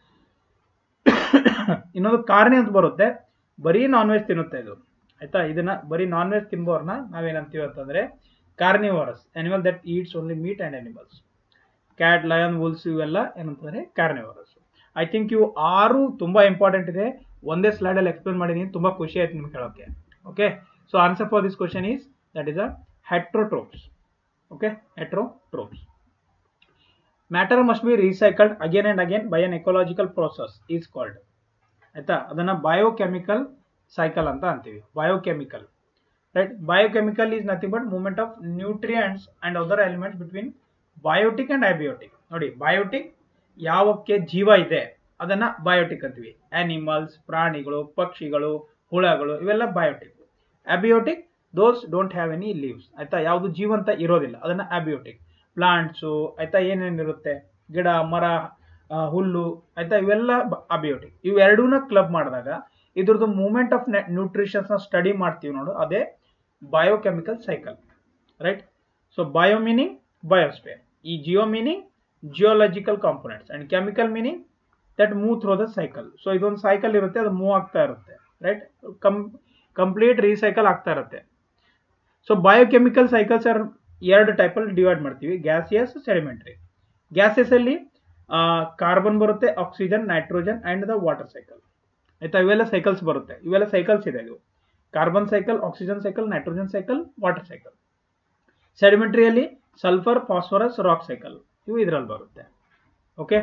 ಇನ್ನೊಂದು ಕಾರ್ನಿ ಅಂತ ಬರುತ್ತೆ ಬರೀ ನಾನ್ ವೆಜ್ ತಿನ್ನುತ್ತೆ ಇದು ಆಯ್ತಾ ಇದನ್ನ ಬರೀ ನಾನ್ ವೆಜ್ ತಿನ್ಬೋರ್ನ ನಾವೇನಂತೀವಿ ಅಂತಂದ್ರೆ carnivorous animal that eats only meat and animals cat lion wolves ಇವೆಲ್ಲ ಏನಂತಂದ್ರೆ ಕಾರ್ನಿವರಸ್ ಐ ಥಿಂಕ್ ಇವು ಆರು ತುಂಬಾ ಇಂಪಾರ್ಟೆಂಟ್ ಇದೆ ಒಂದೇ ಸ್ಲೈಡ್ ಅಲ್ಲಿ ಎಕ್ಸ್ಪ್ಲೇನ್ ಮಾಡಿದೀನಿ ತುಂಬಾ ಖುಷಿ ಆಯ್ತು ನಿಮ್ಗೆ ಹೇಳೋಕೆ okay so answer for this question is that is a heterotrophs okay heterotrophs matter must be recycled again and again by an ecological process is called ಆಯ್ತಾ ಅದನ್ನ ಬಯೋಕೆಮಿಕಲ್ ಸೈಕಲ್ ಅಂತ ಅಂತೀವಿ biochemical right biochemical is nothing but movement of nutrients and other elements between biotic and abiotic ನೋಡಿ biotic ಯಾವಕ್ಕೆ ಜೀವ ಇದೆ ಅದನ್ನ biotic ಅಂತೀವಿ ಅನಿಮಲ್ಸ್ ಪ್ರಾಣಿಗಳು ಪಕ್ಷಿಗಳು ಹುಳಗಳು ಇವೆಲ್ಲ biotic abiotic those don't have any lives ಆಯ್ತಾ ಯಾವುದು ಜೀವಂತ ಇರೋದಿಲ್ಲ ಅದನ್ನ ಅಬಿಯೋಟಿಕ್ ಪ್ಲಾಂಟ್ಸು ಆಯ್ತಾ ಏನೇನಿರುತ್ತೆ ಗಿಡ ಮರ ಆ, ಹುಲ್ಲು ಆಯ್ತಾ ಇವೆಲ್ಲ ಅಬಿಯೋಟಿಕ್ ಇವೆರಡೂನ ಕ್ಲಬ್ ಮಾಡಿದಾಗ ಇದ್ರದ್ದು ಮೂವ್ಮೆಂಟ್ ಆಫ್ ನ್ಯೂಟ್ರಿಷನ್ಸ್ ನ ಸ್ಟಡಿ ಮಾಡ್ತೀವಿ ನೋಡು ಅದೇ biochemical cycle right so bio meaning biosphere ಈ geo meaning geological components and chemical meaning that move through the cycle so ಇದೊಂದು ಸೈಕಲ್ ಇರುತ್ತೆ ಅದು ಮೂವ್ ಆಗ್ತಾ ಇರುತ್ತೆ ರೈಟ್ ಕಂ ಕಂಪ್ಲೀಟ್ ರೀಸೈಕಲ್ ಆಗ್ತಾ ಇರುತ್ತೆ ಸೊ ಬಯೋಕೆಮಿಕಲ್ ಸೈಕಲ್ಸ್ ಆರ್ ಎರಡು ಟೈಪಲ್ಲಿ ಡಿವೈಡ್ ಮಾಡ್ತೀವಿ ಗ್ಯಾಸಿಯಸ್ ಸೆಡಿಮೆಂಟ್ರಿ ಗ್ಯಾಸಸ್ ಅಲ್ಲಿ ಕಾರ್ಬನ್ ಬರುತ್ತೆ oxygen nitrogen and the water cycle ಆಯ್ತಾ ಇವೆಲ್ಲ ಸೈಕಲ್ಸ್ ಬರುತ್ತೆ ಇವೆಲ್ಲ ಸೈಕಲ್ಸ್ ಇದೆ ಇವು carbon cycle oxygen cycle nitrogen cycle water cycle ಸೆಡಿಮೆಂಟ್ರಿಯಲ್ಲಿ ಸಲ್ಫರ್ ಫಾಸ್ಫರಸ್ ರಾಕ್ ಸೈಕಲ್ ಇವು ಇದರಲ್ಲಿ ಬರುತ್ತೆ ಓಕೆ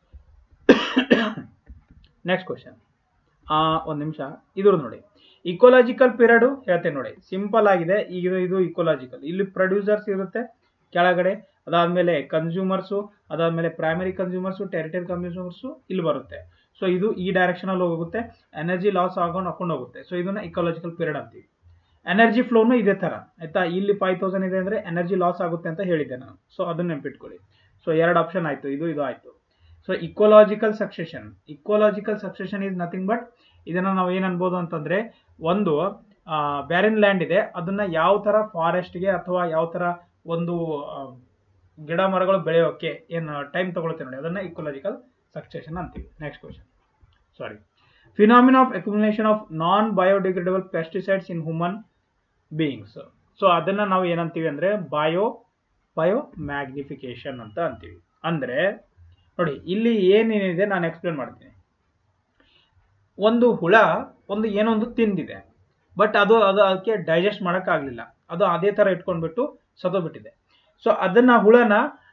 ನೆಕ್ಸ್ಟ್ ಕ್ವಶನ್ ಒಂದು ನಿಮಿಷ ಇದ್ರದ್ದು ನೋಡಿ ಇಕೋಲಾಜಿಕಲ್ ಪೀರಿಯಡ್ ಹೇಳ್ತೇನೆ ನೋಡಿ ಸಿಂಪಲ್ ಆಗಿದೆ ಈಗ ಇದು- ಇದು ಇಕೋಲಾಜಿಕಲ್ ಇಲ್ಲಿ ಪ್ರೊಡ್ಯೂಸರ್ಸ್ ಇರುತ್ತೆ ಕೆಳಗಡೆ ಅದಾದ್ಮೇಲೆ ಕನ್ಸ್ಯೂಮರ್ಸು ಅದಾದ್ಮೇಲೆ ಪ್ರೈಮರಿ ಕನ್ಸ್ಯೂಮರ್ಸು ಟೆರಿಟರಿ ಕನ್ಸ್ಯೂಮರ್ಸು ಇಲ್ಲಿ ಬರುತ್ತೆ ಸೊ ಇದು ಈ ಡೈರೆಕ್ಷನ್ ಅಲ್ಲಿ ಹೋಗುತ್ತೆ ಎನರ್ಜಿ ಲಾಸ್ ಆಗೋನ್ ಹಾಕೊಂಡು ಹೋಗುತ್ತೆ ಸೊ ಇದನ್ನ ಇಕೋಲಾಜಿಕಲ್ ಪೀರಿಯಡ್ ಅಂತೀವಿ ಎನರ್ಜಿ ಫ್ಲೋನು ಇದೇ ತರ ಆಯ್ತಾ ಇಲ್ಲಿ ಫೈವ್ ತೌಸಂಡ್ ಇದೆ ಅಂದ್ರೆ ಎನರ್ಜಿ ಲಾಸ್ ಆಗುತ್ತೆ ಅಂತ ಹೇಳಿದ್ದೆ ನಾನು ಸೊ ಅದನ್ನ ನೆನ್ಪಿಟ್ಕೊಳ್ಳಿ ಸೊ ಎರಡು ಆಪ್ಷನ್ ಆಯ್ತು ಇದು ಇದು ಆಯ್ತು so ecological succession ecological succession is nothing but ಇದನ್ನ ನಾವು ಏನ್ ಅನ್ಬೋದು ಅಂತಂದ್ರೆ ಒಂದು ಬ್ಯಾರಿನ್ ಲ್ಯಾಂಡ್ ಇದೆ ಅದನ್ನ ಯಾವ ತರ ಫಾರೆಸ್ಟ್ಗೆ ಅಥವಾ ಯಾವ ತರ ಒಂದು ಆ, ಗಿಡ ಮರಗಳು ಬೆಳೆಯೋಕೆ ಏನು ಟೈಮ್ ತಗೊಳುತ್ತೆ ನೋಡಿ ಅದನ್ನ ಇಕೋಲಾಜಿಕಲ್ ಸಕ್ಸೆಷನ್ ಅಂತೀವಿ next question sorry phenomena of accumulation of non biodegradable pesticides in human beings so ಅದನ್ನ ನಾವು ಏನಂತೀವಿ ಅಂದ್ರೆ ಬಯೋ ಬಯೋ ಮ್ಯಾಗ್ನಿಫಿಕೇಶನ್ ಅಂತ ಅಂತೀವಿ ಅಂದ್ರೆ ನೋಡಿ ಇಲ್ಲಿ ಏನೇನಿದೆ ನಾನು ಎಕ್ಸ್ಪ್ಲೇನ್ ಮಾಡ್ತೀನಿ ಒಂದು ಹುಳ ಒಂದು ಏನೋ ಒಂದು ತಿಂದಿದೆ ಬಟ್ ಅದು ಅದು ಅದಕ್ಕೆ ಡೈಜೆಸ್ಟ್ ಮಾಡೋಕ್ಕಾಗಲಿಲ್ಲ ಅದು ಅದೇ ಥರ ಇಟ್ಕೊಂಡ್ಬಿಟ್ಟು ಸತ್ತೋಗ್ಬಿಟ್ಟಿದೆ ಸೊ ಅದನ್ನ ಹುಳನ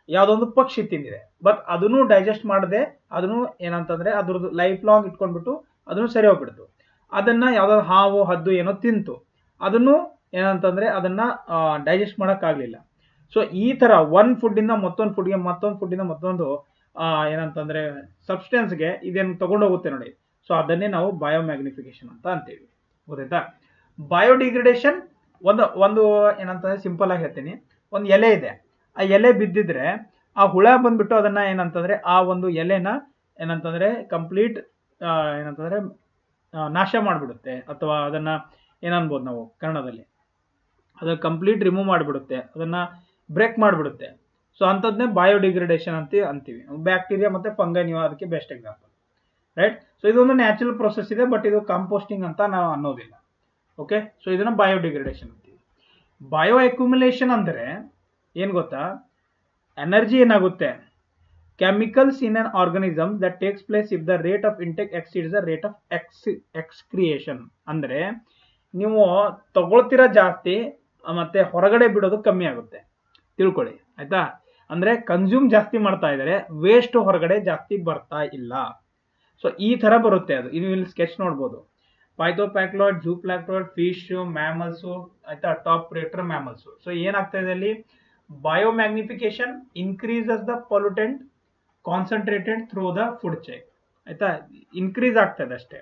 ಯಾವುದೊಂದು ಪಕ್ಷಿ ತಿಂದಿದೆ ಬಟ್ ಅದನ್ನು ಡೈಜೆಸ್ಟ್ ಮಾಡದೆ ಅದನ್ನು ಏನಂತಂದ್ರೆ ಅದ್ರದ್ದು ಲೈಫ್ ಲಾಂಗ್ ಇಟ್ಕೊಂಡ್ಬಿಟ್ಟು ಅದನ್ನು ಸರಿ ಹೋಗ್ಬಿಡ್ತು ಅದನ್ನ ಯಾವ್ದಾದ್ರು ಹಾವು ಹದ್ದು ಏನೋ ತಿಂತು ಅದನ್ನು ಏನಂತಂದ್ರೆ ಅದನ್ನ ಡೈಜೆಸ್ಟ್ ಮಾಡೋಕ್ಕಾಗಲಿಲ್ಲ ಸೊ ಈ ತರ ಒನ್ ಫುಡ್ಡಿಂದ ಮತ್ತೊಂದು ಫುಡ್ಗೆ ಮತ್ತೊಂದು ಫುಡ್ಡಿಂದ ಮತ್ತೊಂದು ಏನಂತಂದ್ರೆ ಸಬ್ಸ್ಟೆನ್ಸ್ಗೆ ಇದೇನು ತಗೊಂಡೋಗುತ್ತೆ ನೋಡಿ ಸೊ ಅದನ್ನೇ ನಾವು ಬಯೋಮ್ಯಾಗ್ನಿಫಿಕೇಶನ್ ಅಂತ ಅಂತೀವಿ ಗೊತ್ತಾಯ್ತಾ ಬಯೋಡಿಗ್ರೇಡೇಷನ್ ಒಂದು ಒಂದು ಏನಂತಂದ್ರೆ ಸಿಂಪಲ್ ಆಗಿ ಹೇಳ್ತೀನಿ ಒಂದು ಎಲೆ ಇದೆ ಆ ಎಲೆ ಬಿದ್ದಿದ್ರೆ ಆ ಹುಳ ಬಂದ್ಬಿಟ್ಟು ಅದನ್ನ ಏನಂತಂದ್ರೆ ಆ ಒಂದು ಎಲೆನ ಏನಂತಂದ್ರೆ ಕಂಪ್ಲೀಟ್ ಏನಂತಂದ್ರೆ ನಾಶ ಮಾಡಿಬಿಡುತ್ತೆ ಅಥವಾ ಅದನ್ನ ಏನನ್ಬೋದು ನಾವು ಕನ್ನಡದಲ್ಲಿ ಅದನ್ನ ಕಂಪ್ಲೀಟ್ ರಿಮೂವ್ ಮಾಡಿಬಿಡುತ್ತೆ ಅದನ್ನ ಬ್ರೇಕ್ ಮಾಡಿಬಿಡುತ್ತೆ ಸೊ ಅಂಥದ್ನೇ ಬಯೋಡಿಗ್ರೇಡೇಷನ್ ಅಂತ ಅಂತೀವಿ ಬ್ಯಾಕ್ಟೀರಿಯಾ ಮತ್ತೆ ಫಂಗೈ ನೀವು ಅದಕ್ಕೆ ಬೆಸ್ಟ್ ಎಕ್ಸಾಂಪಲ್ ರೈಟ್ ಸೊ ಇದೊಂದು ನ್ಯಾಚುರಲ್ ಪ್ರೊಸೆಸ್ ಇದೆ ಬಟ್ ಇದು ಕಾಂಪೋಸ್ಟಿಂಗ್ ಅಂತ ನಾವು ಅನ್ನೋದಿಲ್ಲ ಓಕೆ ಸೊ ಇದನ್ನ ಬಯೋಡಿಗ್ರೇಡೇಷನ್ ಅಂತೀವಿ ಬಯೋ ಅಕ್ಯುಮುಲೇಷನ್ ಅಂದರೆ ಏನು ಗೊತ್ತಾ ಎನರ್ಜಿ ಏನಾಗುತ್ತೆ chemicals in an organism that takes place if the rate of intake exceeds the rate of ex excretion ಅಂದರೆ ನೀವು ತಗೊಳ್ತಿರೋ ಜಾಸ್ತಿ ಮತ್ತೆ ಹೊರಗಡೆ ಬಿಡೋದು ಕಮ್ಮಿ ಆಗುತ್ತೆ ತಿಳ್ಕೊಳ್ಳಿ ಆಯ್ತಾ ಅಂದ್ರೆ ಕನ್ಸ್ಯೂಮ್ ಜಾಸ್ತಿ ಮಾಡ್ತಾ ಇದ್ದಾರೆ ವೇಸ್ಟ್ ಹೊರಗಡೆ ಜಾಸ್ತಿ ಬರ್ತಾ ಇಲ್ಲ ಸೊ ಈ ತರ ಬರುತ್ತೆ ಅದು ನೀವು ಇಲ್ಲಿ ಸ್ಕೆಚ್ ನೋಡ್ಬೋದು ಪೈಥೋಪ್ಯಾಕ್ಲಾಯ್ಡ್ ಜೂಪ್ಲಾಕ್ಲಾಯ್ಡ್ ಫಿಶ್ ಮ್ಯಾಮಲ್ಸು ಆಯ್ತಾ ಟಾಪ್ ಪ್ರೇಟರ್ ಮ್ಯಾಮಲ್ಸು ಸೊ ಏನಾಗ್ತಾ ಇದೆ ಅಲ್ಲಿ biomagnification increases the pollutant concentrated through the food chain ಆಯ್ತಾ ಇನ್ಕ್ರೀಸ್ ಆಗ್ತದೆ ಅಷ್ಟೇ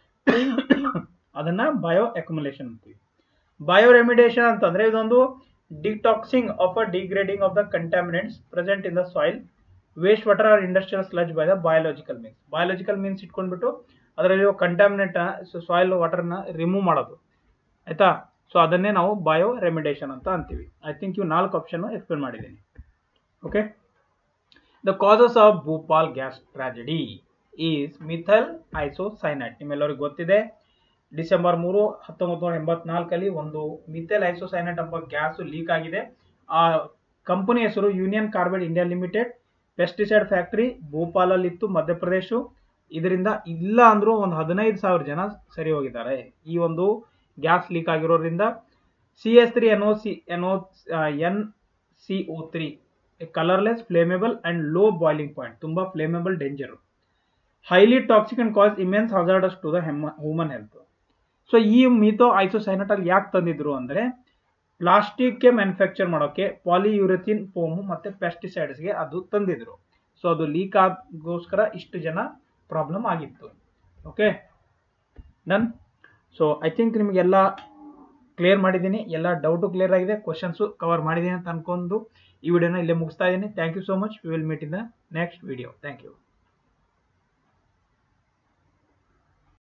ಅದನ್ನ ಬಯೋ ಅಕ್ಯುಮುಲೇಷನ್ ಅಂತೀವಿ ಬಯೋ ರೆಮಿಡೇಷನ್ ಅಂತಂದ್ರೆ ಇದೊಂದು detoxing of a degrading of the contaminants present in the soil waste water or industrial sludge by the biological means biological means ಇಟ್ಕೊಂಡ್ಬಿಟ್ಟು ಅದರಲ್ಲಿರೋ contaminant soil ವಾಟರ್ನ remove ಮಾಡೋದು ಆಯ್ತಾ ಸೊ ಅದನ್ನೇ ನಾವು ಬಯೋ ರೆಮಿಡೇಷನ್ ಅಂತ ಅಂತೀವಿ ಐ ಥಿಂಕ್ ಇವು ನಾಲ್ಕು ಆಪ್ಷನ್ ಎಕ್ಸ್ಪ್ಲೇನ್ ಮಾಡಿದ್ದೀನಿ okay the causes of Bhopal gas tragedy is methyl isocyanate ನಿಮ್ಮೆಲ್ಲರಿಗೂ ಗೊತ್ತಿದೆ ಡಿಸೆಂಬರ್ ಮೂರು ಹತ್ತೊಂಬತ್ತು ನೂರ ಎಂಬತ್ನಾಲ್ಕಲ್ಲಿ ಒಂದು ಮಿಥೆಲ್ ಐಸೋಸೈನೈಟ್ ಎಂಬ ಗ್ಯಾಸ್ ಲೀಕ್ ಆಗಿದೆ ಆ ಕಂಪನಿ ಹೆಸರು Union Carbide India Limited pesticide factory ಭೂಪಾಲಲ್ಲಿತ್ತು ಮಧ್ಯಪ್ರದೇಶ ಇದರಿಂದ ಇಲ್ಲ ಅಂದ್ರೂ ಒಂದು ಹದಿನೈದು ಸಾವಿರ ಜನ ಸರಿ ಹೋಗಿದ್ದಾರೆ ಈ ಒಂದು ಗ್ಯಾಸ್ ಲೀಕ್ ಆಗಿರೋದ್ರಿಂದ C S three N O C N O N C O three colourless flammable and low boiling point ತುಂಬಾ flammable danger highly toxic and cause immense hazardous to the human health so ಈ ಮಿಥೋ ಐಸೋಸೈನಟ್ ಅಲ್ಲಿ ಯಾಕೆ ತಂದಿದ್ರು ಅಂದ್ರೆ ಪ್ಲಾಸ್ಟಿಕ್ಗೆ manufacture ಮಾಡೋಕೆ ಪಾಲಿಯೂರಥಿನ್ foam ಮತ್ತೆ ಪೆಸ್ಟಿಸೈಡ್ಸ್ಗೆ ಅದು ತಂದಿದ್ರು ಸೊ ಅದು ಲೀಕ್ ಆಗೋಸ್ಕರ ಇಷ್ಟು ಜನ ಪ್ರಾಬ್ಲಮ್ ಆಗಿತ್ತು okay done so I think ನಿಮಗೆಲ್ಲ ಕ್ಲಿಯರ್ ಮಾಡಿದ್ದೀನಿ ಎಲ್ಲ ಡೌಟು ಕ್ಲಿಯರ್ ಆಗಿದೆ ಕ್ವಶನ್ಸು ಕವರ್ ಮಾಡಿದ್ದೀನಿ ಅಂತ ಅನ್ಕೊಂಡು ಈ ವಿಡಿಯೋನ ಇಲ್ಲೇ ಮುಗಿಸ್ತಾ ಇದ್ದೀನಿ thank you so much we will meet in the next video thank you